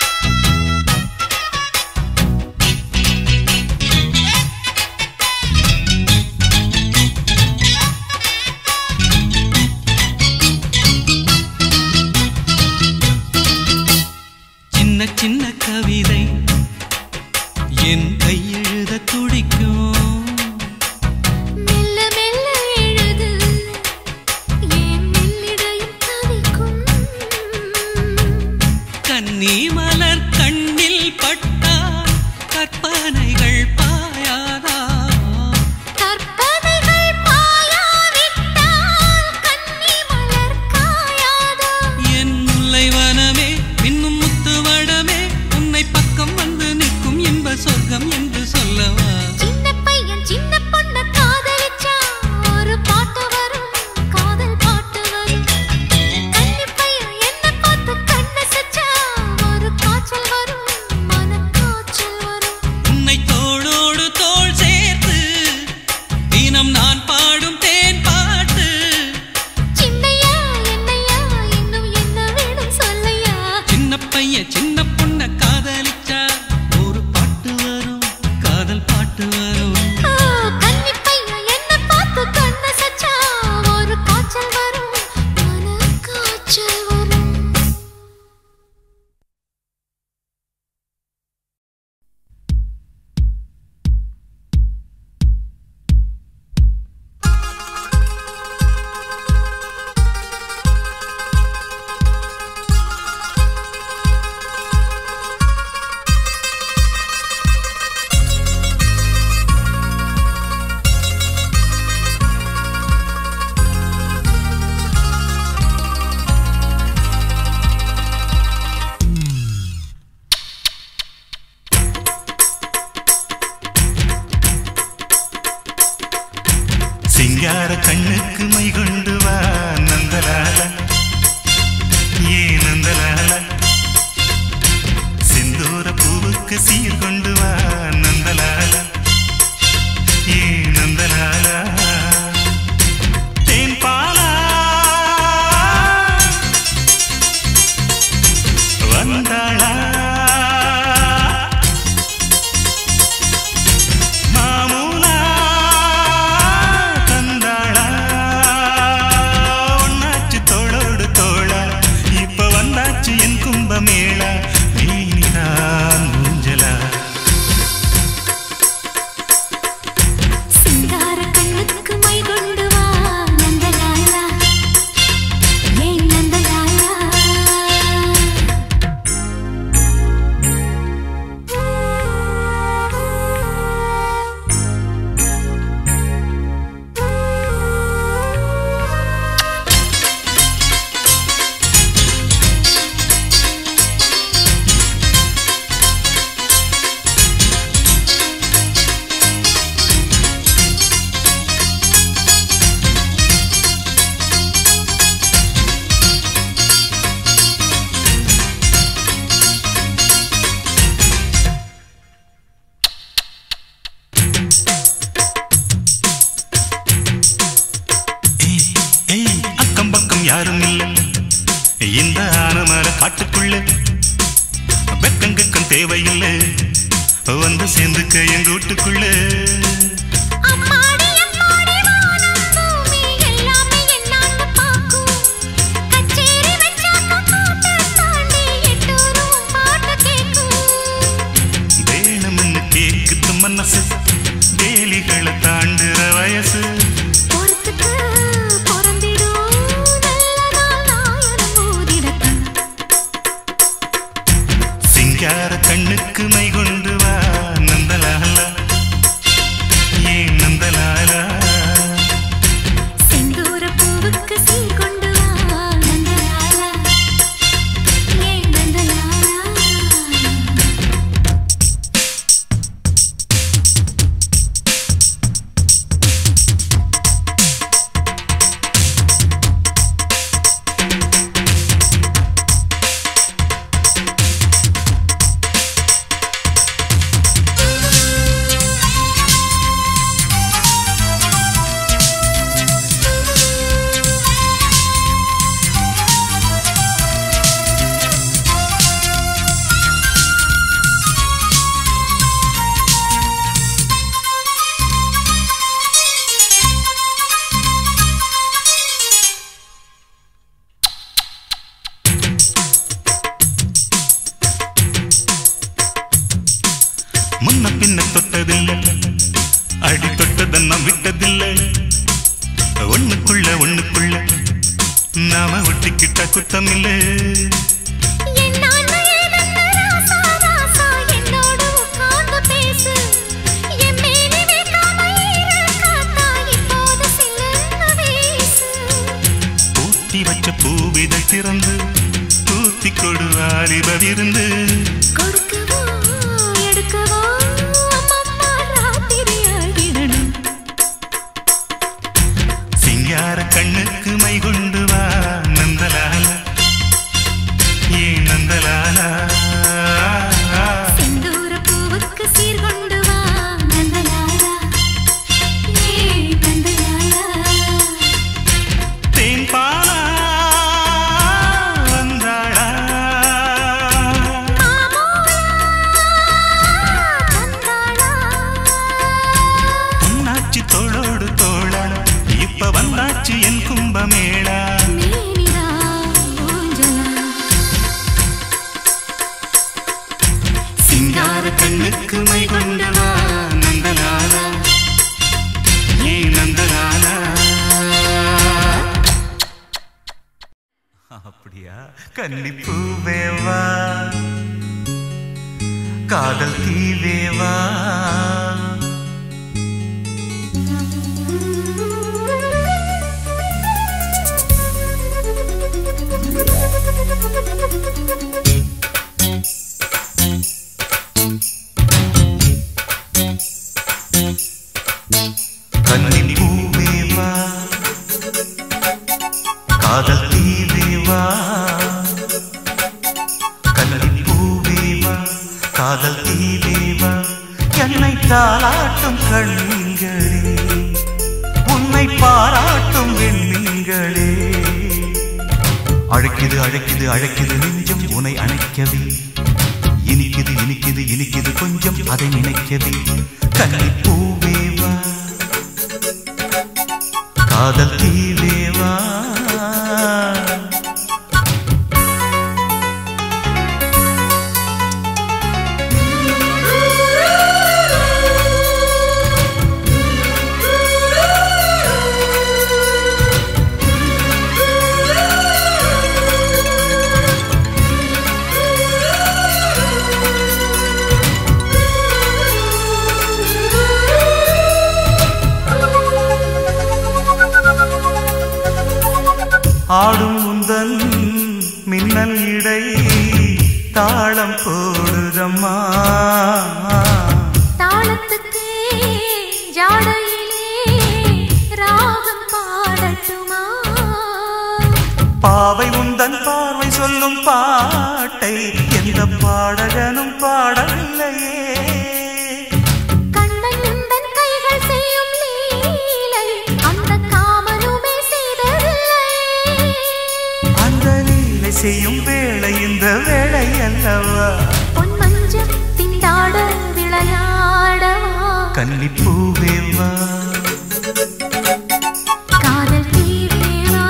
ஆ சிங்கார கண்ணுக்கு மை கொண்டு வா நந்தலால ஏ நந்தலால செந்தூர பூவுக்கு சீர் கொண்டு வா நந்தலால ஏ நந்தலாலா தேன் பாலா வந்தாளா மாமூலா தந்தாளா ஒன்னாச்சு தோளோடு தோளா இப்ப வந்தாச்சு என் கும்பமேளா நீதான் மூஞ்சலா சிங்கார கண்ணுக்கு மை கொண்டு வா நந்தலாலா ஏன் நந்தலாலா ஏய், ஏய், அக்கம் பக்கம் யாரும் இல்ல இந்த ஆனமர காட்டுக்குள்ள வெக்கங்கக்கம் தேவையில்லை வந்து சேர்ந்துக்க எங்க வீட்டுக்குள்ள அம்மாடி அம்மாடி வானம் பூமி எல்லாமே என்னான்னு பாக்கும் கச்சேரி வெச்சாக்க காட்ட தாண்டி எட்டூரும் பாட்டு கேக்கும் வேணும்னு கேக்குது மனசு வேலிகளை தாண்டுற வயசு பொறுத்துக்கு பொறந்திடும் நல்ல நாள் நாயனம் ஊதிடத்தான் சிங்கார கண்ணுக்கு மை கொண்டு வா நந்தலாலா ஏன் நந்தலாலா செந்தூர பூவுக்கு சீர் கொண்டு வா நந்தலாலா ஏன் நந்தலாலா முன்ன பின்ன தொட்டதில்லை அடி தொட்டதன்னம் விட்டதில்லை ஒண்ணுக்குள்ள ஒண்ணுக்குள்ள நாம ஒட்டிக்கிட்ட குத்தமில்லை என்னான்னு ஏதென்ன ராசா ராசா என்னோடு உட்கார்ந்து பேசு என் மேனி வைக்காம ஈர காத்தா இப்போது சில்லுன்னு வீசு பூத்தி வச்ச பூவிதை திறந்து பூத்தி கொடு ஆலிபவிருந்து கொடுக்கவோ எடுக்கவோ அம்மம்மா ராத்திரி ஆகிடணும் சிங்கார கண்ணுக்கு மை கொண்டு வா நந்தலால ஏ நந்தலாலா செந்தூர பூவுக்கு சீர் கொண்டு வா நந்தலாலா ஏ நந்தலாலா தேன் பாலா வந்தாளா பொன்னாச்சி தோளோடு தோளா இப்ப வந்தாச்சு என் கும்பமேளா சிங்கார கண்ணுக்கு மை கொண்டு வா நந்தலாலா ஏ நந்தலாலா அப்படியா கன்னிப்பூவேவா காதல் தீவேவா கன்னிப்பூவேவா காதல் தீவேவா கல்வி பூவேவா காதல் தீவேவா என்னை தாளாட்டும் கண்களே உன்னை பாராட்டும் வெண்மீன்களே அழைக்குது அழைக்குது அழைக்குது நெஞ்சம் உனை அணைக்கவே இனிக்குது இனிக்குது இனிக்குது கொஞ்சம் அதை நினைக்கவே கன்னி பூவேவா காதல் தீவேவா ஆடும் உந்தன் மின்னல் இடை தாளம் போடுதம்மா தாளத்துக்கு ஜாடையிலே ராகம் பாடட்டுமா பாவை உந்தன் பார்வை சொல்லும் பாட்டை எந்த பாடகனும் பாடவில்லையே கண்ணன் உந்தன் கைகள் செய்யும் லீலை அந்த காமனுமே செய்ததில்லை அந்த லீலை செய்யும் வேளை இந்த வேளை அல்லவா பொன் மஞ்சள் திண்டாட விளையாடவா கன்னிப்பூவேவா காதல் தீவேவா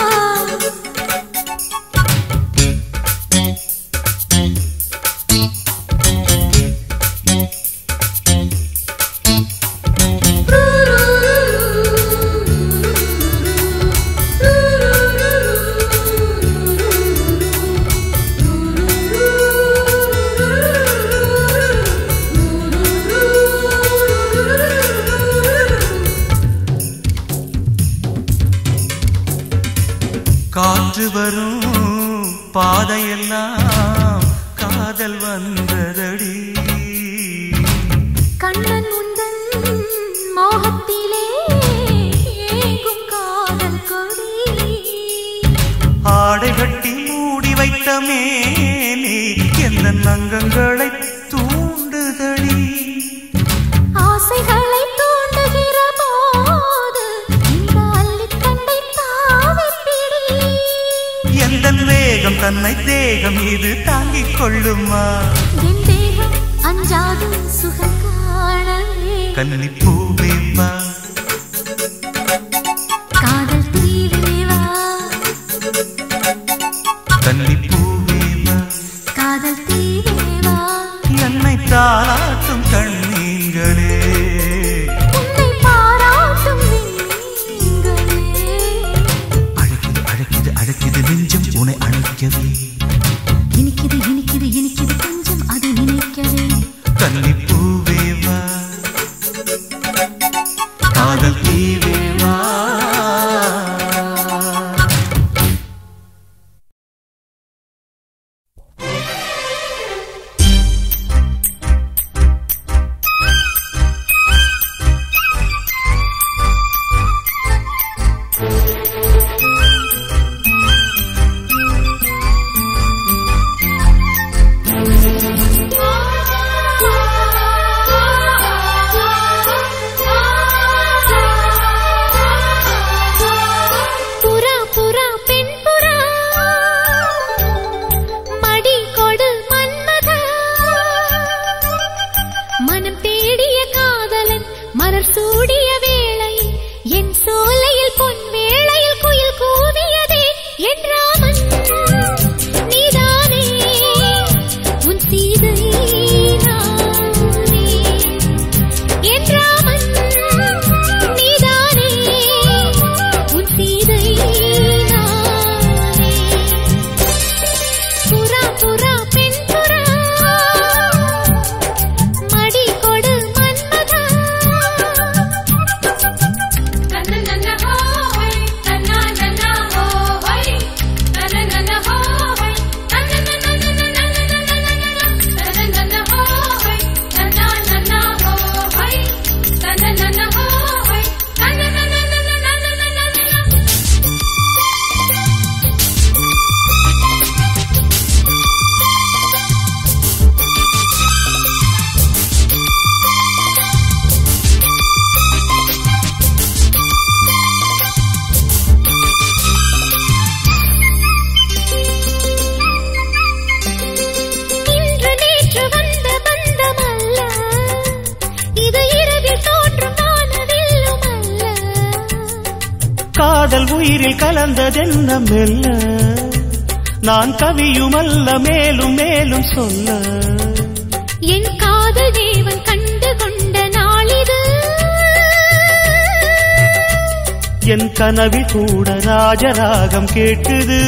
காற்று வரும் பாதையெல்லாம் காதல் வந்ததடி கண்ணன் உந்தன் மோகத்திலே ஏங்கும் காதல் கொடி ஆடை கட்டி மூடி வைத்த மேனி எந்த நங்கங்களை தூண்டுதடி ஆசைகளை தூண்டுகிற போது இந்த அள்ளித்தண்டை தாவிப்பிடி எந்த வேகம் தன்னை தேகம் இது தாங்கிக் கொள்ளுமா என் தேகம் அஞ்சாது சுகம் காணவே கன்னிப்பூவேவா காதல் தீவேவா கன்னிப்பூவேவா காதல் தீவேவா என்னை தாளாட்டும் கண்ணீங்களே உன்னை பாராட்டும் விண்மீன்களே. அழைக்குது அழைக்குது அழைக்குது நெஞ்சம் உன்னை அணைக்கவே இனிக்குது இனிக்குது இனிக்குது கொஞ்சம் அதை நினைக்கவே கன்னிப்பூவேவா காதல் உயிரில் கலந்ததென்ன மெல்ல நான் கவியுமல்ல மேலும் மேலும் சொல்ல என் காதல் தேவன் கண்டு கொண்ட நாளிது என் கனவில் கூட ராஜராகம் கேட்குது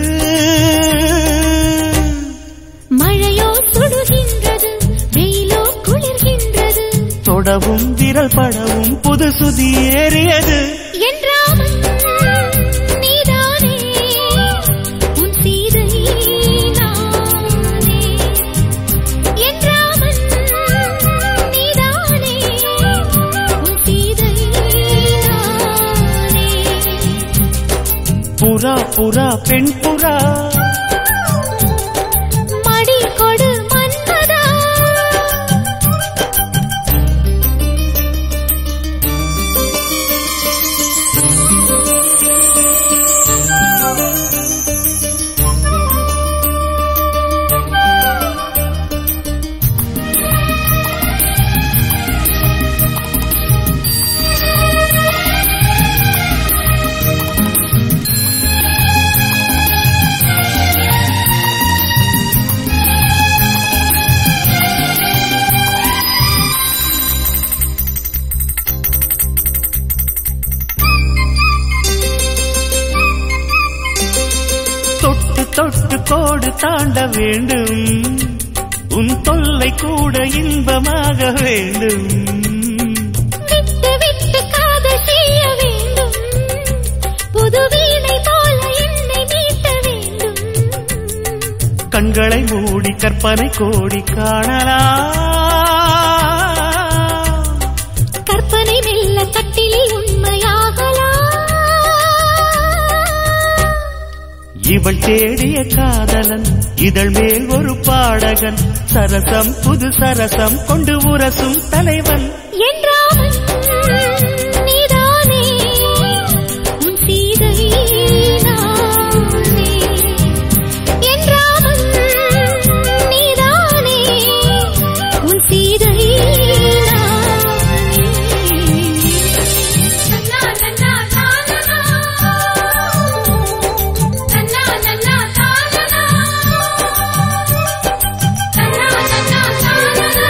மழையோ சுடுகின்றது வெயிலோ குளிர்கின்றது தொடவும் விரல் படவும் புது சுதி ஏறியது என் ராமன் நீதானே உன் சீதை நானே என் ராமன் நீதானே உன் சீதை நானே புறா புறா பெண் புறா மடி கொடு மன்மதா தொட்டு தொட்டு கோடு தாண்ட வேண்டும் உன் தொல்லை கூட இன்பமாக வேண்டும் விட்டு விட்டு காதல் செய்ய வேண்டும் புது வீணை போல என்னை மீட்ட வேண்டும் கண்களை மூடி கற்பனை கோடி காணலாம் கற்பனை மெல்ல கட்டிலில் உண்மையாகலாம் இவள் தேடிய காதலன் இதழ் மேல் ஒரு பாடகன் சரசம் புது சரசம் கொண்டு உரசும் தலைவன் என் ராமன் நீதானே உன் சீதை நானே என் ராமன் நீதானே உன் சீதை நானே நன்னா நன்னா தானனா நன்னா நன்னா தானனா நன்னா நன்னா தானனா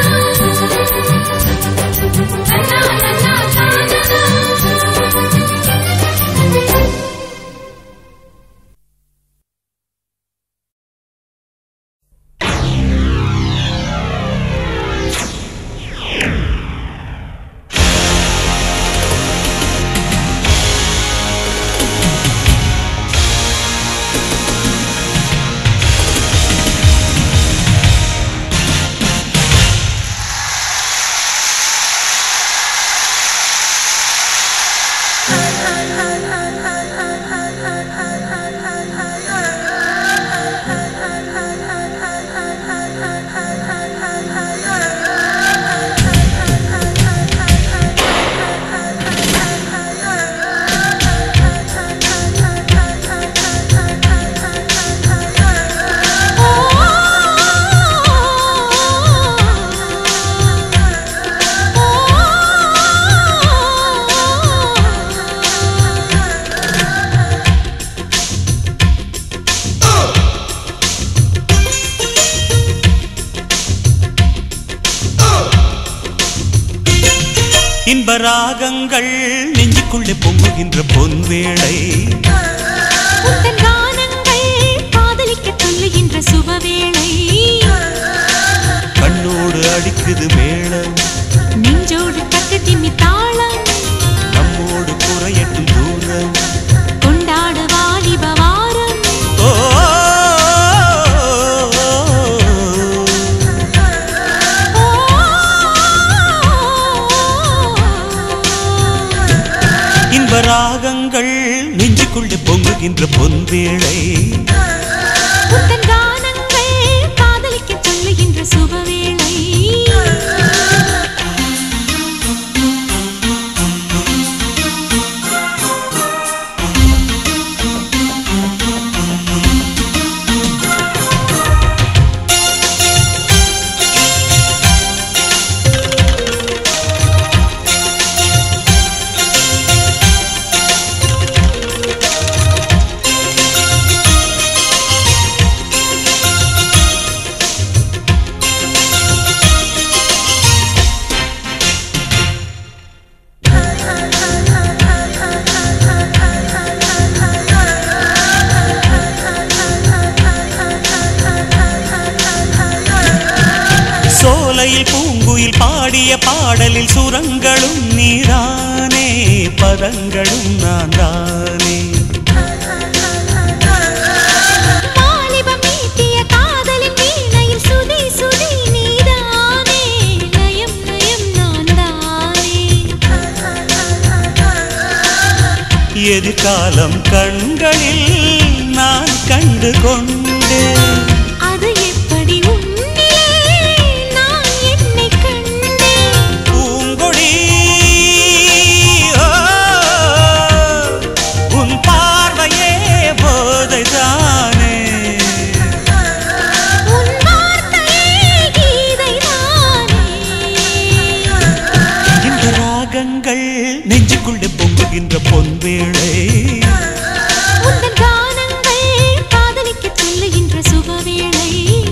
இன்ப ராகங்கள் நெஞ்சுக்குள்ளே பொங்குகின்ற பொன்வேளை உந்தன் கானங்கள் காதலிக்க சொல்லுகின்ற சுபவேளை கண்ணோடு அடிக்குது மேளம் நெஞ்சோடு தட்டு திம்மி தாளம் நம்மோடு குறையட்டும் தூரம் கொண்டாடு வாலிப வாரம் ஓ இன்ப ராகங்கள் நெஞ்சுக்குள்ளே பொங்குகின்ற பொன்வேளை உந்தன் கானங்கள் காதலிக்க சொல்லுகின்ற சுபவேளை ஓ பாடிய பாடலில் சுரங்களும் நீதானே பதங்களும் நான் தானே வாலிபம் மீட்டிய காதலின் வீணையில் சுதி சுதி நீதானே லயம் லயம் நான் தானே எதிர்காலம் கண்களில் நான் கண்டு கொண்டேன் அது எப்படி உன்னிலே நான் என்னை கண்டேன் பூங்கொடி ஓ, உன் பார்வையே போதைதானே உன் வார்த்தையே கீதைதானே இந்த ராகங்கள் நெஞ்சுக்குள்ளே பொங்குகின்ற பொன்வேளை உந்தன் கானங்கள் காதலிக்கச் சொல்லுகின்ற சுகவேளை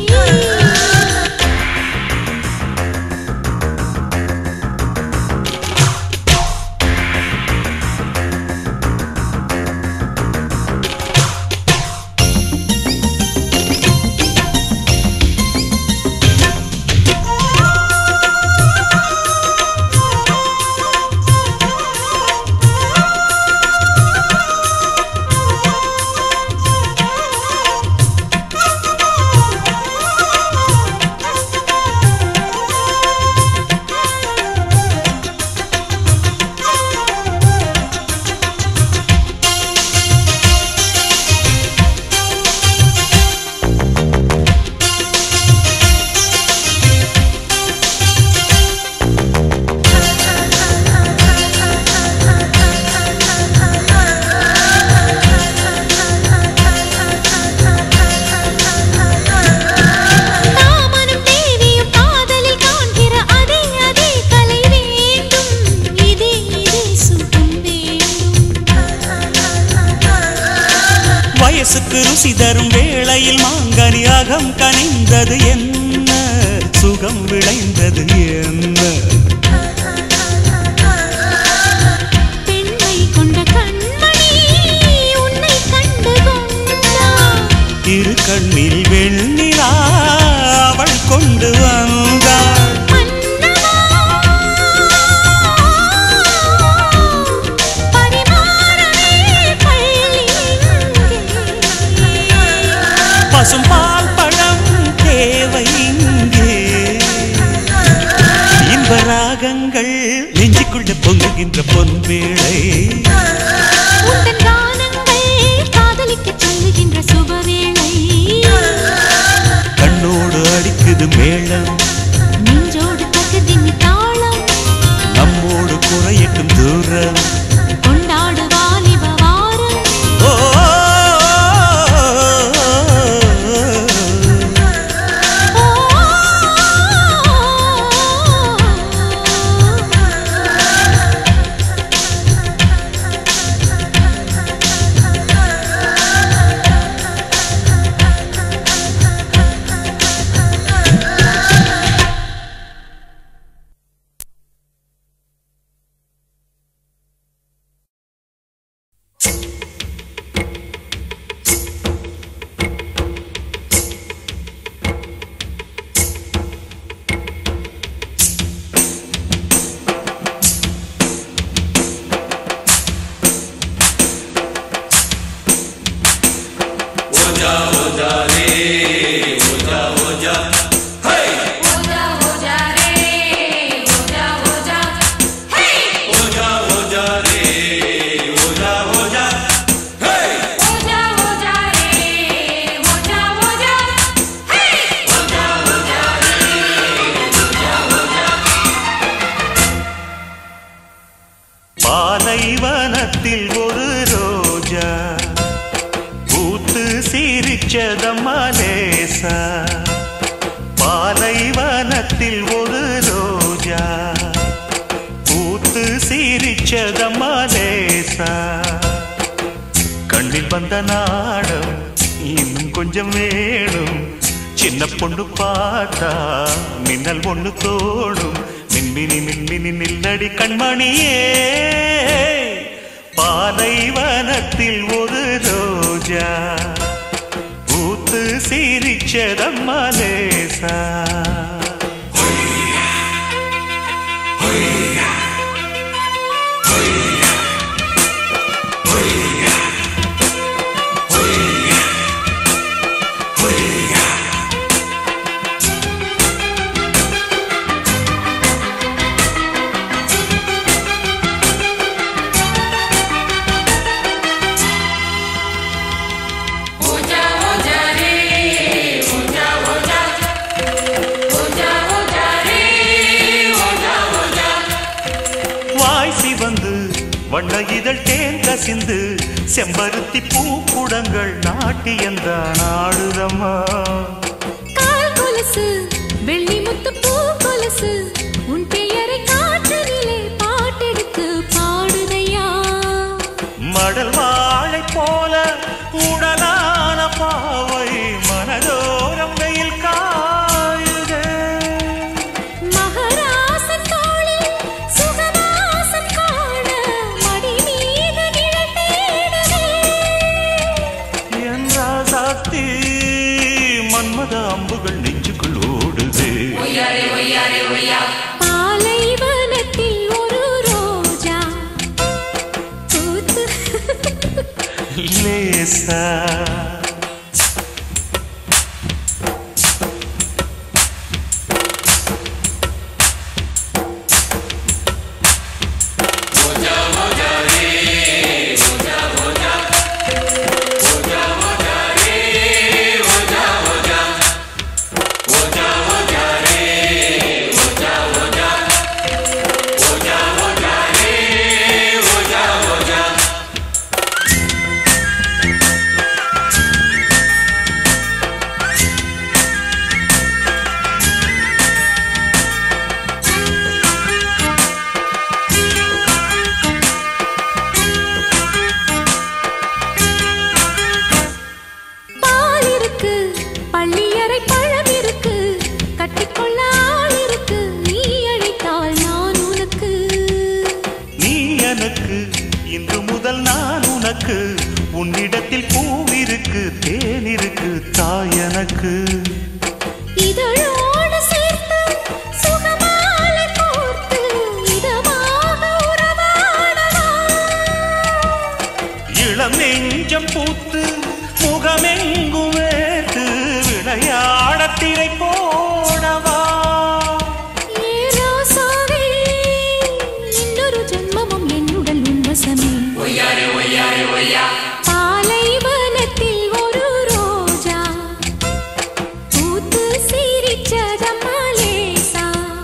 தாமனும் தேவியும் காதலில் காண்கிற அதே அதே கலை வேண்டும் இதே இதே சுகம் வேண்டும் வயசுக்கு ருசி தரும் வேளையில் மாங்கனி அகம் கனிந்தது என்ன சுகம் விளைந்தது என்ன பெண்மை கொண்ட கண்மணி உன்னை கண்டு கொண்டார் இரு கண்ணில் வெண்ணிலா அவள் கொண்டு வந்தாள் மன்னவா பரிமாறவே பள்ளி இங்கே. பசும் பால் பழம் தேவை இங்கே இன்ப ராகங்கள் நெஞ்சுக்குள்ள பொங்குகின்ற பொன்வேளை உந்தன் கானங்கள் காதலிக்கச் சொல்லுகின்ற சுபவேளை கண்ணோடு அடிக்குது மேளம் நெஞ்சோடு தகுதின் தாளம் நம்மோடு குறையட்டும் தூரம் கொண்டாடு வாலிப வாரம் ஓ பாலைவனத்தில் ஒரு ரோஜா பூத்து சிரிச்சதம்மா லேசா பாலைவனத்தில் ஒரு ரோஜா பூத்து சிரிச்சதம்மா லேசா கண்ணில் வந்த நாடம் இன்னும் கொஞ்சம் வேணும் சின்ன பொண்ணு பார்த்தா மின்னல் ஒண்ணு தோடும் மின்மினி மின்மினி நில்லடி கண்மணியே பாலைவனத்தில் ஒரு ரோஜா பூத்து சிரிச்சதம்மா லேசா வண்ண இதழ் தேன் கசிந்து செம்பருத்தி பூக்குடங்கள் நாட்டியந்தான் ஆடுதம்மா கால் கொலுசு வெள்ளி முத்து பூ கொலுசு உன் பெயரை காற்றினிலே பாட்டெடுத்து பாடுதையா மடல் வாழை போல உடலான பாவை மனதோரம் வெயில் காயுதே மகராசன் தோளில் சுகவாசம் காண மடி மீது நிழல் தேடுதே என் ராசாத்தி மன்மத அம்புகள் நெஞ்சுக்குள் ஓடுதே பாலைவனத்தில் ஒரு ரோஜா பூத்து லேசா பால் இருக்கு பள்ளியறை பழம் இருக்கு கட்டிக்கொள்ள ஆள் இருக்கு நீ அழைத்தால் நான் உனக்கு நீ எனக்கு இன்று முதல் நான் உனக்கு உன்னிடத்தில் பூவிருக்கு தேன் இருக்கு தாய் எனக்கு இதழோடு சேர்த்து சுகமாலை கோர்த்து இதமாக உறவாடவா இளம் நெஞ்சம் பூத்து முகமெங்கும் வேர்த்து விளையாட திரை போடவா ஏ ரோசாவே இன்னொரு ஜென்மமும் என்னுடன் உன்வசமே பாலைவனத்தில் ஒரு ரோஜா பூத்து சிரிச்சதம்மா லேசா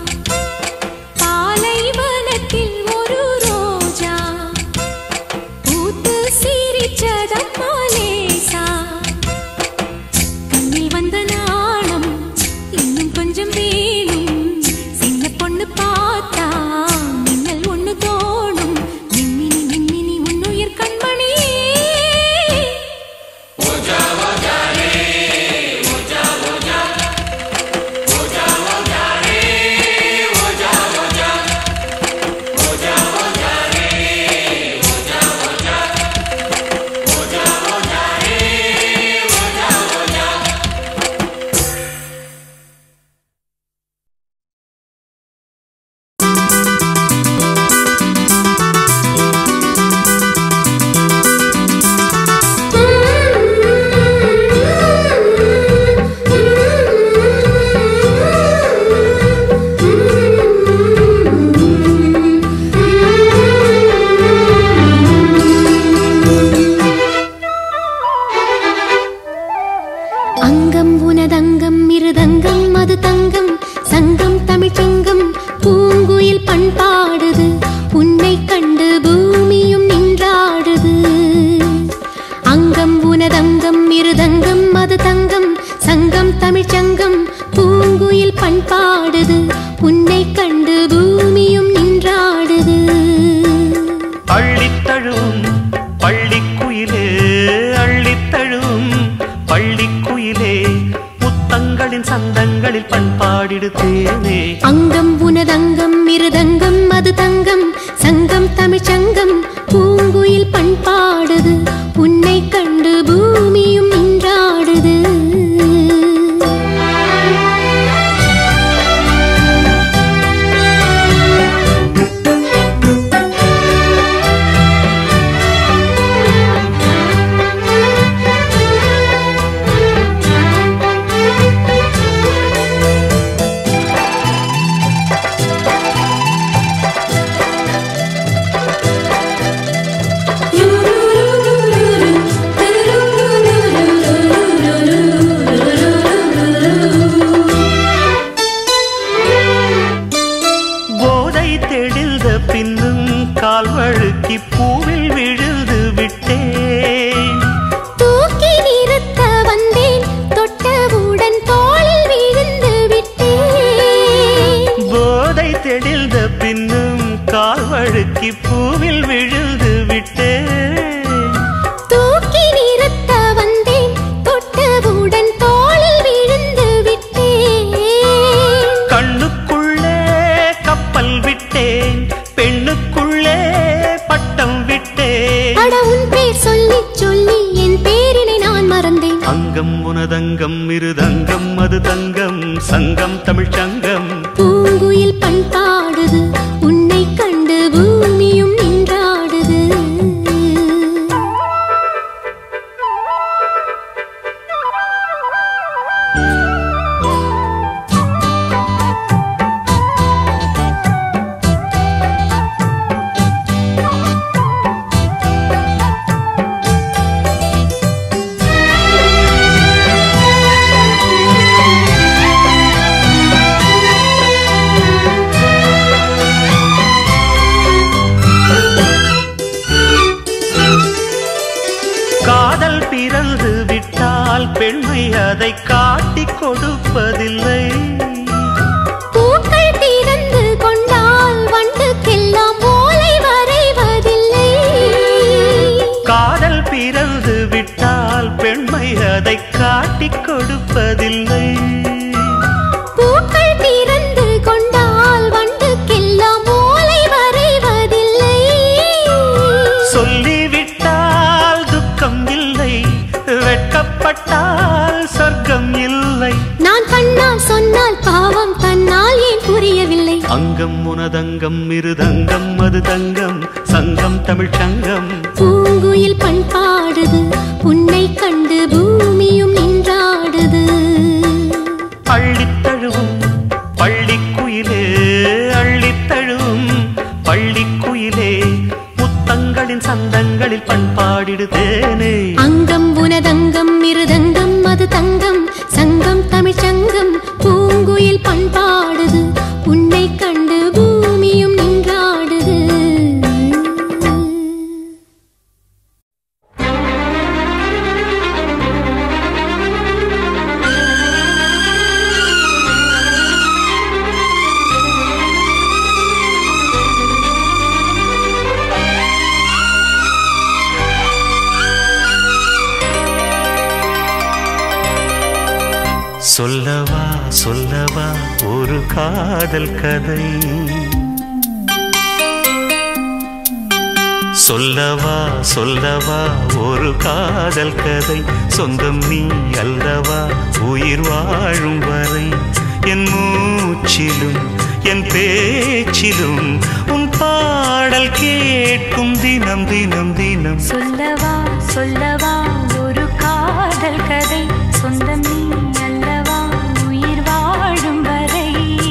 பாலைவனத்தில் ஒரு ரோஜா பூத்து சிரிச்சதம்மா லேசா கண்ணில் வந்த நாணம் இன்னும் கொஞ்சம் வேணும் சின்ன பொண்ணு பார்த்தா மின்னல் ஒண்ணு தோணும் மின்மினி மின்மினி உன்னுயிர் கண்மணி அங்கம் உனதங்கம் இருதங்கம் அது தங்கம் சங்கம் தமிழ்ச்சங்கம் பூங்குயில் பண்பாடுது உன்னை கண்டு பூமியும் நின்றாடுது அங்கம் உனதங்கம் இருதங்கம் அது தங்கம் சங்கம் தமிழ்ச்சங்கம் பூங்குயில் பண்பாடுது உன்னை கண்டு பூமியும் நின்றாடுது அள்ளித்தழுவும் பள்ளிக்குயிலே அள்ளித்தழுவும் பள்ளிக்குயிலே முத்தங்களின் சந்தங்களில் பண்பாடிடு தேனே அங்கம் உனதங்கம் இருதங்கம் அது தங்கம் சங்கம் தமிழ்ச்சங்கம் பூங்குயில் பண்பாடுது உன்னை கண்டு பூமியும் நின்றாடுது உனதங்கம் இருதங்கம் அது தங்கம் சங்கம் தமிழ்ச் சங்கம் பூங்குயில் பண்பாடுது உன்னை கண்டு பூமியும் நின்றாடுது காதல் பிறந்து விட்டால் பெண்மை அதை காட்டிக் கொடுப்பதில்லை பூக்கள் திறந்து கொண்டால் வண்டுக்கெல்லாம் ஓலை வரைவதில்லை காதல் பிறந்து விட்டால் பெண்மை அதை காட்டிக் கொடுப்பதில்லை பூக்கள் திறந்து கொண்டால் வண்டுக்கெல்லாம் ஓலை வரைவதில்லை சொல்லிவிட்டால் துக்கம் இல்லை வெட்கப்பட்டால் சொர்க்கம் இல்லை நான் கண்ணால் சொன்னால் பாவம் தன்னால் ஏன் புரியவில்லை அங்கம் உனதங்கம் இருதங்கம் அது தங்கம் சங்கம் தமிழ்ச் சங்கம் பூங்குயில் பண்பாடுது உன்னை கண்டு பூமியும் நின்றாடுது அள்ளித் தழுவும் பள்ளிக்குயிலே அள்ளித் தழுவும் பள்ளிக்குயிலே முத்தங்களின் சந்தங்களில் பண்பாடிடுதேனே அங்கம் உனதங்கம் இருதங்கம் அது தங்கம் சங்கம் தமிழ் சங்கம் பூங்குயில் பண்பாடுது உன்னை கண்டு பூமியும் நின்றாடுது சொல்லவா சொல்லவா ஒரு காதல் கதை சொல்லவா சொல்லவா ஒரு காதல் கதை சொந்தம் நீ அல்லவா உயிர் வாழும் வரை என் மூச்சிலும் என் பேச்சிலும் உன் பாடல் கேட்கும் தினம் தினம் தினம் சொல்லவா சொல்லவா ஒரு காதல் கதை சொந்தம் நீ அல்லவா உயிர் வாழும் வரை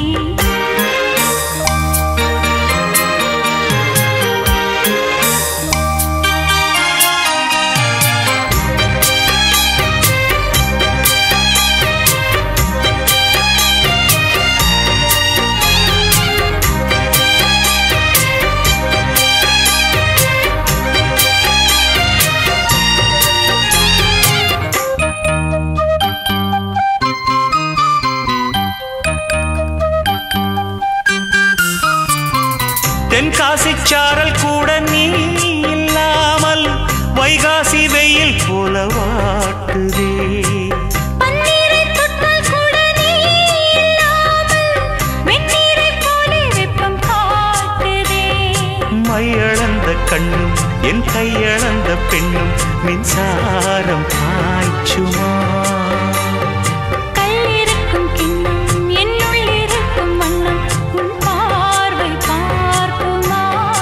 தென்காசி சாரல் கூட நீ இல்லாமல் வைகாசி வெயில் போல வாட்டுதே பன்னீரை தொட்டால் கூட நீ இல்லாமல் வெந்நீரைப் போலே வெப்பம் காட்டுதே மையளந்த கண்ணும் என் கையளந்த பெண்ணும் மின்சாரம் பாய்ச்சுமா கல்லிருக்கும் கிண்ணம் என்னுள் இருக்கும் வண்ணம் உன் பார்வை பார்க்குமா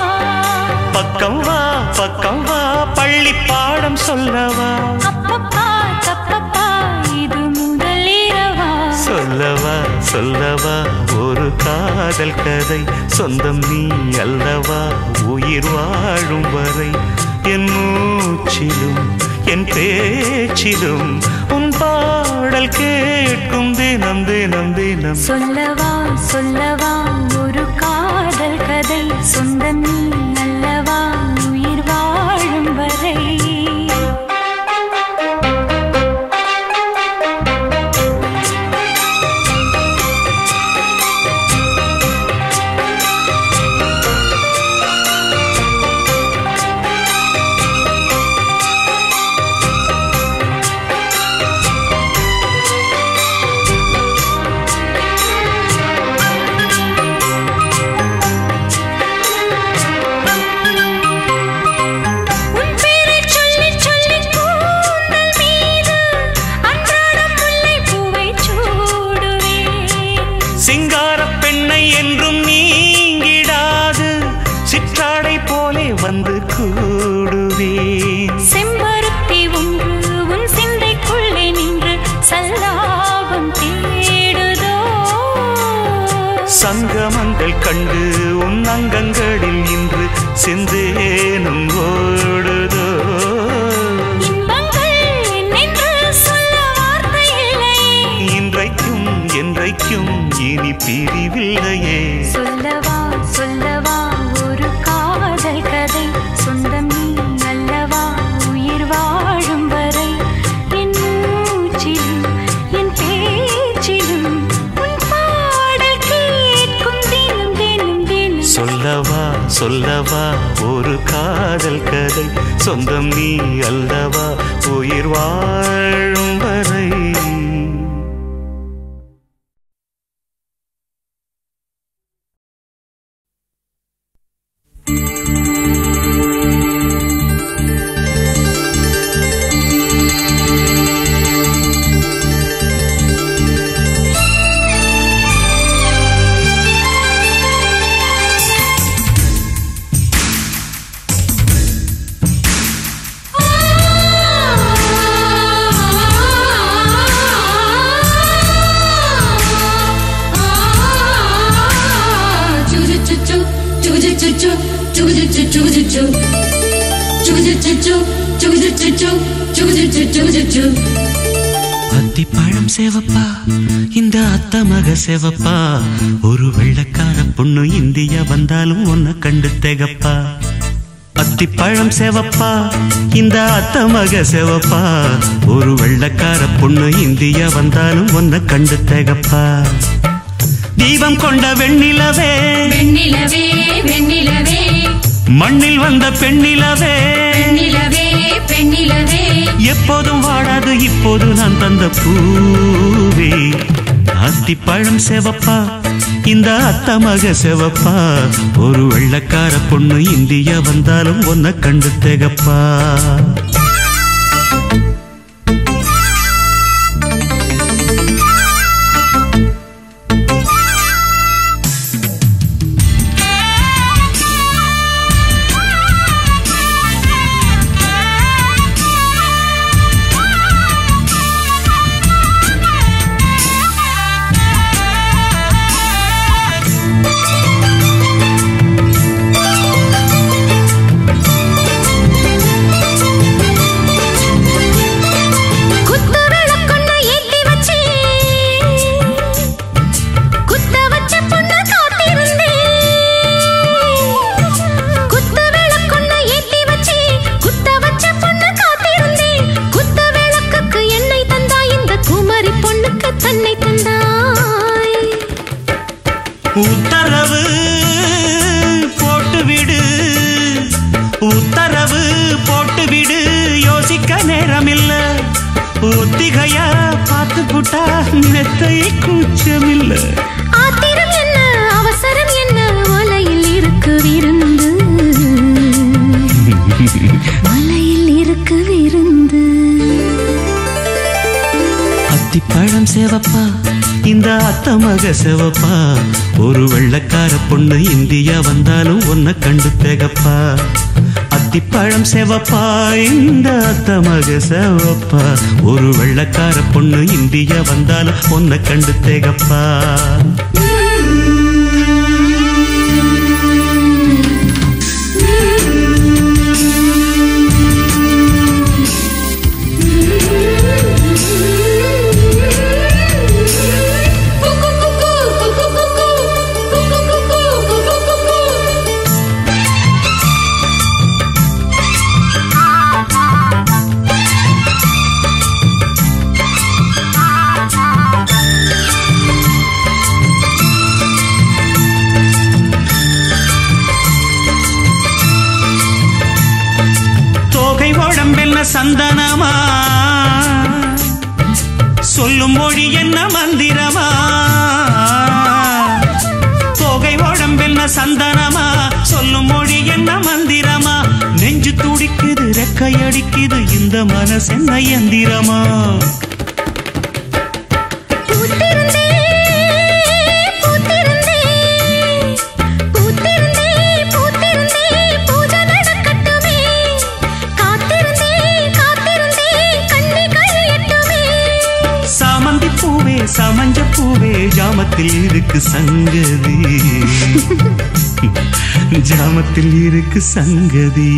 பக்கம் வா பக்கம் வா பள்ளி பாடம் சொல்லவா அப்பப்பா தப்பப்பா இது முதல் இரவா சொல்லவா சொல்லவா ஒரு காதல் கதை சொந்தம் நீ அல்லவா உயிர் வாழும் வரை என் மூச்சிலும் என் பேச்சிலும் உன் பாடல் கேட்கும் தினம் தினம் தினம் சொல்லவா சொல்லவா ஒரு காதல் கதை சொந்தம் நீ அல்லவா உயிர் வாழும் வரை உன் பேரைச் செம்பருத்தி ஒன்று உன் சிந்தைக்குள்ளே நின்று சல்லாபம் தேடுதோ சங்கமங்கள் கண்டு உன் அங்கங்களில் இன்று சிந்தேனும் ஓடுதோ இன்பங்கள் என்னென்று சொல்ல வார்த்தை இல்லை இன்றைக்கும் என்றைக்கும் இனி பிரிவில்லையே சொல்லவா சொல்லவா ஒரு காதல் கதை சொந்தம் நீ அல்லவா உயிர் வாழும் வரை என் மூச்சிலும் என் பேச்சிலும் உன் பாடல் கேட்கும் தினம் தினம் தினம் சொல்லவா சொல்லவா ஒரு காதல் கதை சொந்தம் நீ அல்லவா உயிர் வாழும் வரை அத்திப்பழம் சேவப்பா இந்த அத்த மக சேவப்பா ஒரு வெள்ளக்கார பொண்ணு இந்தியா வந்தாலும் உன்னை கண்டு திகப்பா அத்திப்பழம் சேவப்பா இந்த அத்த மக சேவப்பா ஒரு வெள்ளக்கார பொண்ணு இந்தியா வந்தாலும் உன்னை கண்டு திகப்பா தீபம் கொண்ட வெண்ணிலவே வெண்ணிலவே வெண்ணிலவே மண்ணில் வந்த பெண்ணிலவே பெண்ணிலவே பெண்ணிலவே எப்போதும் வாடாது இப்போது நான் தந்த பூவே அத்திப்பழம் செவப்பா இந்த அத்த மக செவப்பா ஒரு வெள்ளக்கார பொண்ணு இந்தியா வந்தாலும் உன்னை கண்டு திகப்பா குத்து விளக்கொன்னு ஏத்தி வச்சு குத்த வச்ச பொண்ணு காத்திருந்தேன் குத்து விளக்கொன்னு ஏத்தி வச்சு குத்த வச்ச பொண்ணு காத்திருந்தேன் குத்த விளக்குக்கு எண்ணெய் தந்தாய் இந்த குமரி பொண்ணுக்கு தன்னை தந்தாய் உத்தரவு போட்டு விடு உத்தரவு போட்டு விடு யோசிக்க நேரமில்ல ஒத்திகையா பார்த்து புட்டா மெத்தை கூச்சமில்ல ஆத்திரம் என்ன அவசரம் என்ன மலையில் இருக்கு விருந்து மலையில் இருக்கு விருந்து அத்திப்பழம் சேவப்பா இந்த அத்த மக சேவப்பா ஒரு வெள்ளக்கார பொண்ணு இந்தியா வந்தாலும் உன்னை கண்டு திகப்பா அத்திப்பழம் சேவப்பா இந்த அத்த மக சேவப்பா ஒரு வெள்ளக்கார பொண்ணு இந்தியா வந்தாலும் உன்னை கண்டு திகப்பா தோகை உடம்பென்ன சந்தனமா சொல்லும் மொழி என்ன மந்திரமா தோகை உடம்பென்ன சந்தனமா சொல்லும் மொழி என்ன மந்திரமா நெஞ்சு துடிக்குது ரெக்கையடிக்குது இந்த மனசு என்ன எந்திரமா பூத்திருந்தே பூத்திருந்தே பூத்திருந்தே பூத்திருந்தே பூஜை நடக்கட்டுமே காத்திருந்தே சமஞ்ச பூவே ஜாமத்தில் இருக்கு சங்கதி ஜாமத்தில் இருக்கு சங்கதி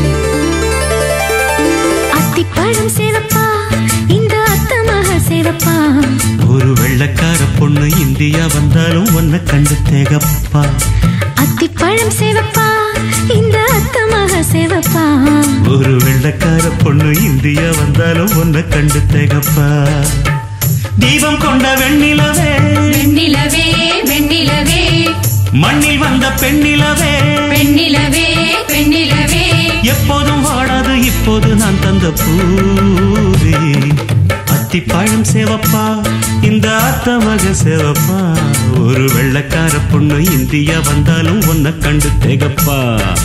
அத்திப்பழம் சேவப்பா இந்த அத்தமாக சேவப்பா ஒரு வெள்ளக்கார பொண்ணு இந்தியா வந்தாலும் உன்னை கண்டு தேகப்பா அத்திப்பழம் சேவப்பா இந்த அத்தமாக சேவப்பா ஒரு வெள்ளக்கார பொண்ணு இந்தியா வந்தாலும் உன்னை கண்டு தேகப்பா தீபம் கொண்ட வெண்ணிலவே வெண்ணிலவே வெண்ணிலவே மண்ணில் வந்த பெண்ணிலவே பெண்ணிலவே பெண்ணிலவே எப்போதும் வாடாது இப்போது நான் தந்த பூவே அத்திப்பழம் சேவப்பா இந்த அத்தமக சேவப்பா ஒரு வெள்ளக்கார பொண்ணு இந்தியா வந்தாலும் உன்னை கண்டு தேகப்பா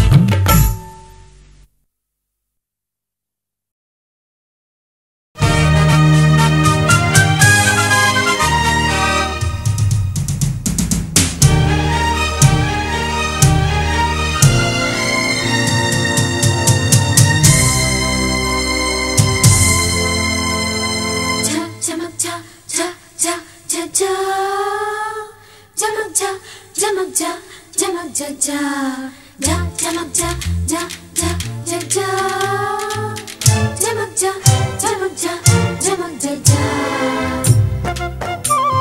자 자막자 자자 자자 자막자 자막자 자막자 자 자, 자막자 자자 자자 자막자 자막자 자막자 자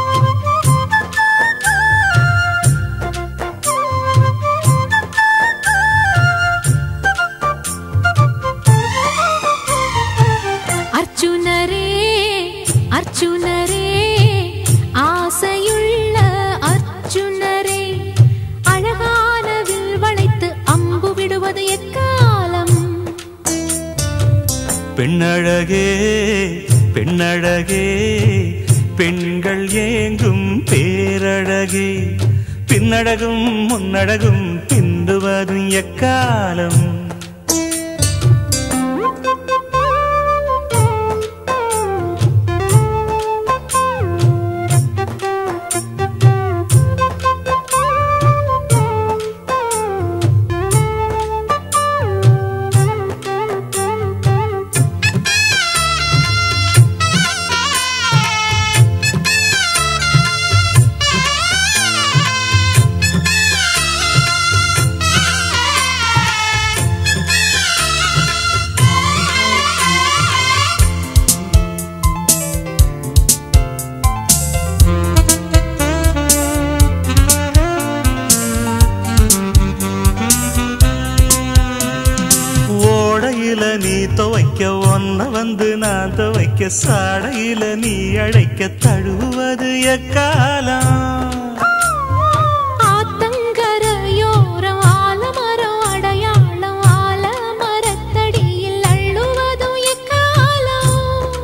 அர்ஜுனரே அர்ஜுனரே ஆசையுள்ள அர்ஜுனரே அழகான வில் வளைத்து அம்பு விடுவது எக்காலம் பெண்ணழகே பெண்ணழகே பெண்கள் ஏங்கும் பேரழகே பின்னழகும் முன்னழகும் பிந்துவதும் எக்காலம் ஓடையில நீ துவைக்க ஒன்ன வந்து நான் துவைக்க சாடையில நீ அழைக்க தழுவது எக்காலம் ஆத்தங்கரையோரம் ஆலமரம் அடையாளம் ஆலமரத்தடியில் அள்ளுவதும் எக்காலம்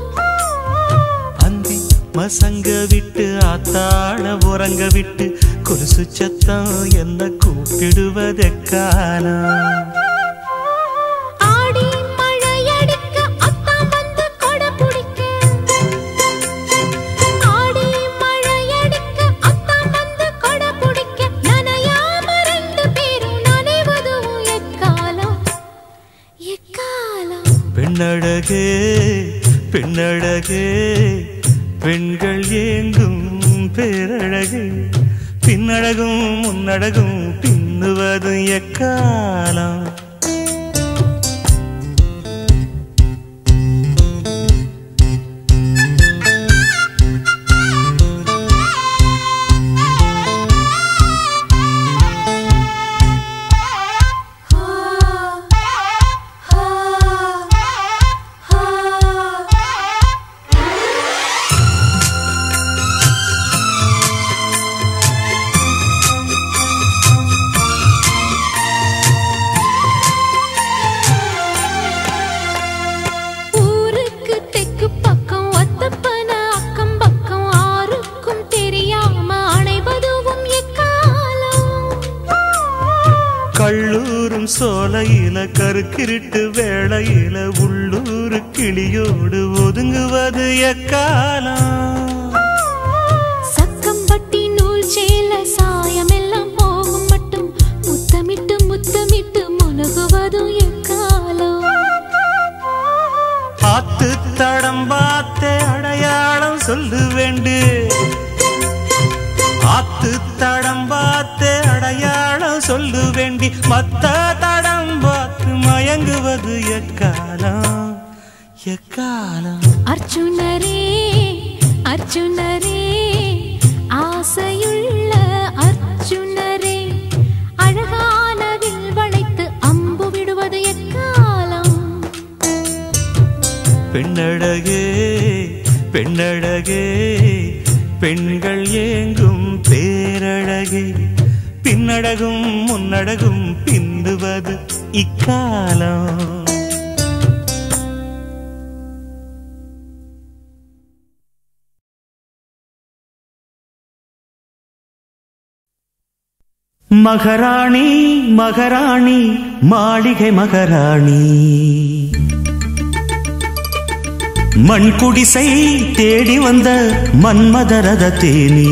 அந்தி மசங்க விட்டு ஆத்தாட உறங்க விட்டு கொலுசு சத்தம் என்ன கூப்பிடுவதெக்காலம் ஆடி மழையடிக்க அத்தான் வந்து கொடை பிடிக்க ஆடி மழையடிக்க அத்தான் வந்து கொடை பிடிக்க நனையாம ரெண்டு பேரும் நனைவதும் எக்காலம் எக்காலம் பெண்ணழகே பெண்ணழகே பெண்கள் ஏங்கும் பேரழகே பின்னழகும் முன்னழகும் பின்னுவதும் எக்காலம் ஊருக்கு தெக்கு பக்கம் ஒத்தப்பன அக்கம் பக்கம் ஆருக்கும் தெரியாம அணைவதுவும் எக்காலம் கள்ளூரும் சோலையில கருக்கிருட்டு வேளையில உள்ளூர் கிளியோடு ஒதுங்குவது எக்காலம் சக்கம்பட்டி நூல் சேல சாயமெல்லாம் போகும் மட்டும் முத்தமிட்டு முத்தமிட்டு முனகுவதும் எக்காலம் ஆத்து தடம் பார்த்தே அடையாளம் சொல்லு வேண்டு ஆத்து தடம் பார்த்து அடையாளம் சொல்லு வேண்டி மத்த தடம் பார்த்து மயங்குவது எக்காலம் எக்காலம் அர்ஜுனரே அர்ஜுனரே ஆசையுள்ள அர்ஜுனரே அழகான வில் வளைத்து அம்பு விடுவது எக்காலம் பெண்ணழகே பெண்ணழகே பெண்கள் ஏங்கும் பேரழகே பின்னழகும் முன்னழகும் பிந்துவது இக்காலம் மகராணி மகராணி மாளிகை மகராணி மண் குடிசை தேடி வந்த மன்மதரத தேனி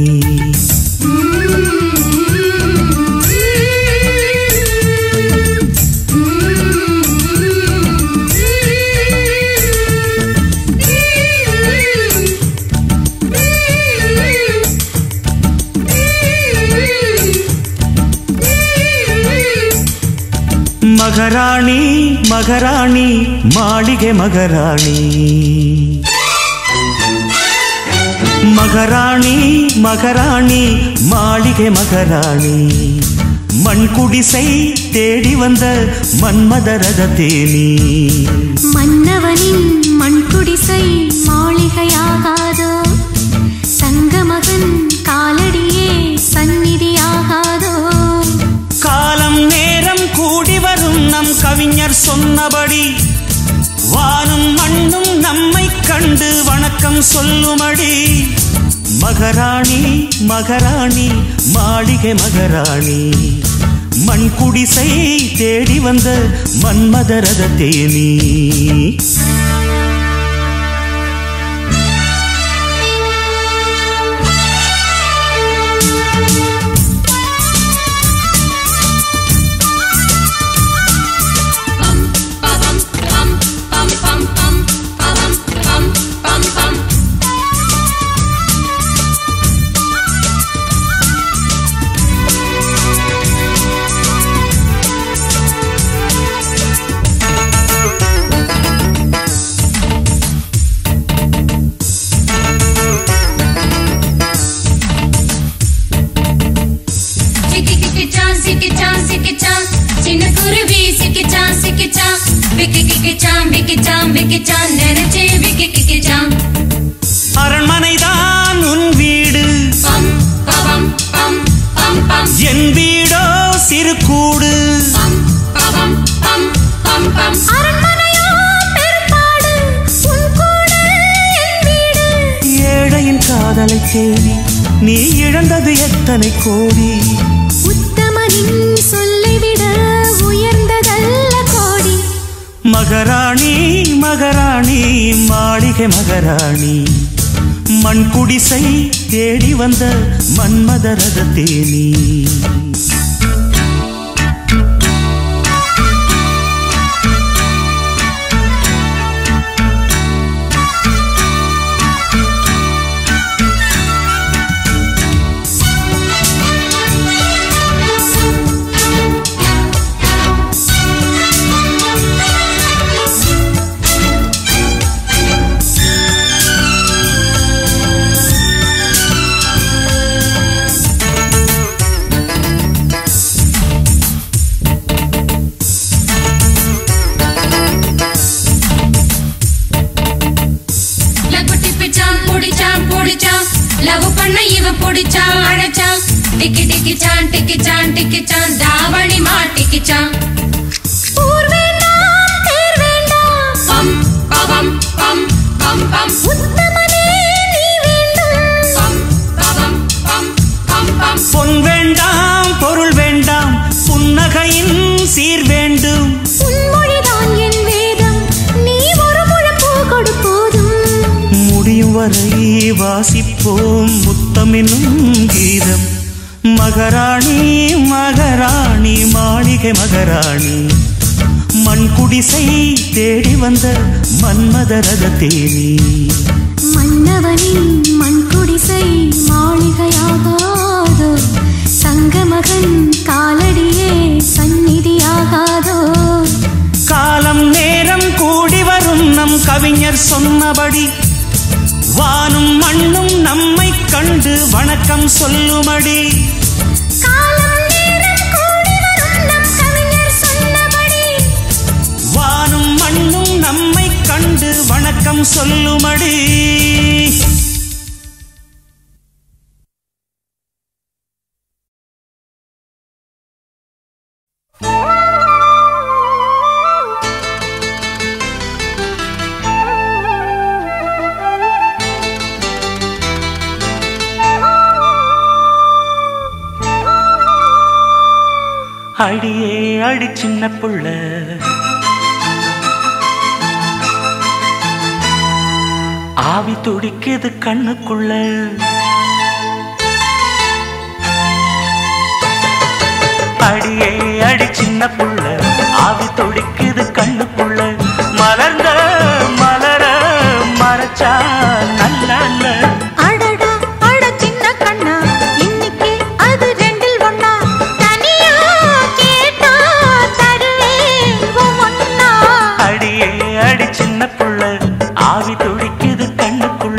மகராணி மகராணி மாளிகை மகராணி மகராணி மகராணி மாளிகை மகராணி மண் குடிசை தேடி வந்த மன்மதரத தேனி மன்னவனின் மண் குடிசை மாளிகையாகாதோ சங்கமகன் காலடியே சந்நிதியாகாதோ காலம் நேரம் கூடி வரும் நம் கவிஞர் சொன்னபடி வானும் மண்ணும் நம்மை கண்டு வணக்கம் சொல்லுமடி மகராணி மகராணி மாளிகை மகராணி மண் குடிசை தேடி வந்த மன்மதரத தேனி சிக்கிச்சான் சிக்கிச்சான் சிக்கிச்சான் சின்ன குருவி சிக்கிச்சான் சிக்கிச்சான் விக்கி கிக்கிச்சான் விக்கிச்சான் விக்கிச்சான் நினைச்சே விக்கி கிக்கிச்சான் அரண்மனைதான் உன் வீடு பம் பவம் பம் பம் பம் என் வீடோ சிறு கூடு பம் பவம் பம் பம் பம் அரண்மனையோ பெரும்பாடு உன் கூட என் வீடு ஏழையின் காதலை தேடி நீ இழந்தது எத்தனை கோடி உத்தமனின் சொல்லை விட உயர்ந்ததல்ல கோடி மகராணி மகராணி மாளிகை மகராணி மண் குடிசை தேடி வந்த மன்மதரத தேனி லகுட்டி பிச்சான் புடிச்சான் புடிச்சான் லவ் பண்ண இவன் புடிச்சான் அழைச்சான் டிக்கி டிக்கிச்சான் டிக்கிச்சான் டிக்கிச்சான் தாவணி மாட்டிக்கிச்சான் ஊர் வேண்டாம் தேர் வேண்டாம் பம் பவம் பம் பம் பம் உத்தமனே நீ வேண்டும் பம் பவம் பம் பம் பம் பொன் வேண்டாம் பொருள் வேண்டாம் புன்னகையின் சீர் வேண்டும் உன் மொழிதான் என் வேதம் நீ ஒரு முழப்பூ கொடுப்போதும் முடியும் வரை வாசிப்போம் முத்தமெனும் கீதம் மகராணி மகராணி மாளிகை மகராணி மண் குடிசை தேடி வந்த மன்மதரத தேனி மன்னவனின் மண் குடிசை மாளிகையாகாதோ சங்கமகன் காலடியே சந்நிதியாகாதோ காலம் நேரம் கூடி வரும் நம் கவிஞர் சொன்னபடி வானும் மண்ணும் நம்மை கண்டு வணக்கம் சொல்லுமடி காலம் நேரம் கூடி வரும் நம் கவிஞர் சொன்னபடி வானும் மண்ணும் நம்மை கண்டு வணக்கம் சொல்லுமடி அடியே அடி சின்ன புள்ள ஆவி துடிக்குது கண்ணுக்குள்ள அடியே அடி சின்ன புள்ள ஆவி துடிக்குது கண்ணுக்குள்ள மலர்ந்த மலர மறைச்சா நல்லா அடடா அட சின்ன கண்ணா இன்னைக்கு அது ரெண்டில் ஒண்ணா தனியா கேட்டா தருவேன் ஒன்னா அடியே அடி சின்ன புள்ள ஆவி துடிக்குது கண்ணுக்குள்ள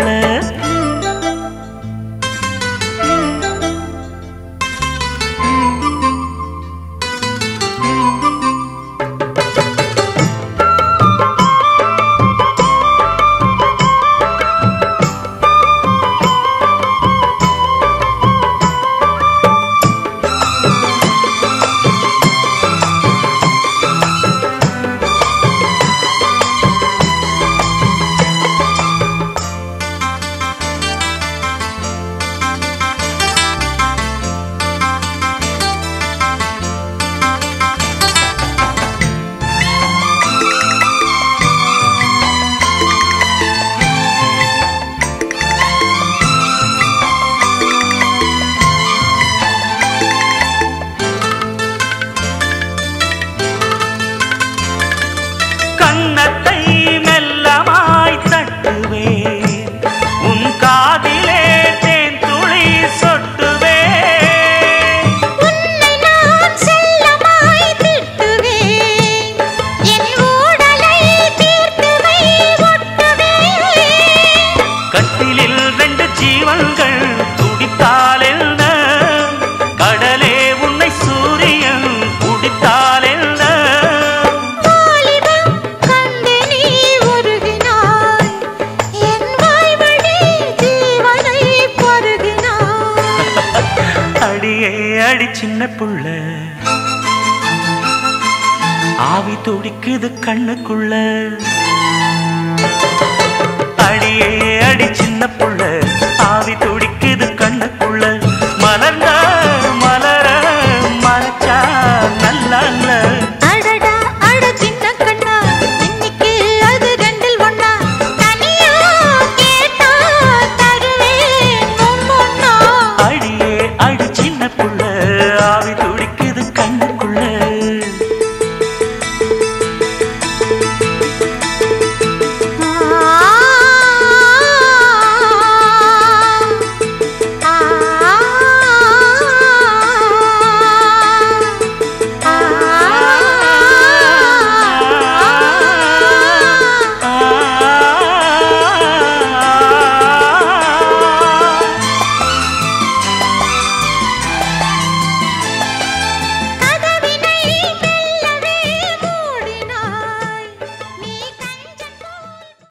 கன்னத்தை மெல்லமாய் தட்டுவேன் உன் காதிலே தேன் துளி சொட்டுவேன் உன்னை நான் செல்லமாய் திட்டுவேன் என் ஊடலை தீர்த்து வை ஒட்டுவேன் கட்டிலில் ரெண்டு ஜீவன்கள் துடித்தால் என்ன கடலே உன்னை சூரியன் குடித்தால் என்ன வாலிபம் கண்டு நீ உருகினாய் என் வாய்வழி ஜீவனை பருகினாய் அடியே அடி சின்ன புள்ள ஆவி துடிக்குது கண்ணுக்குள்ள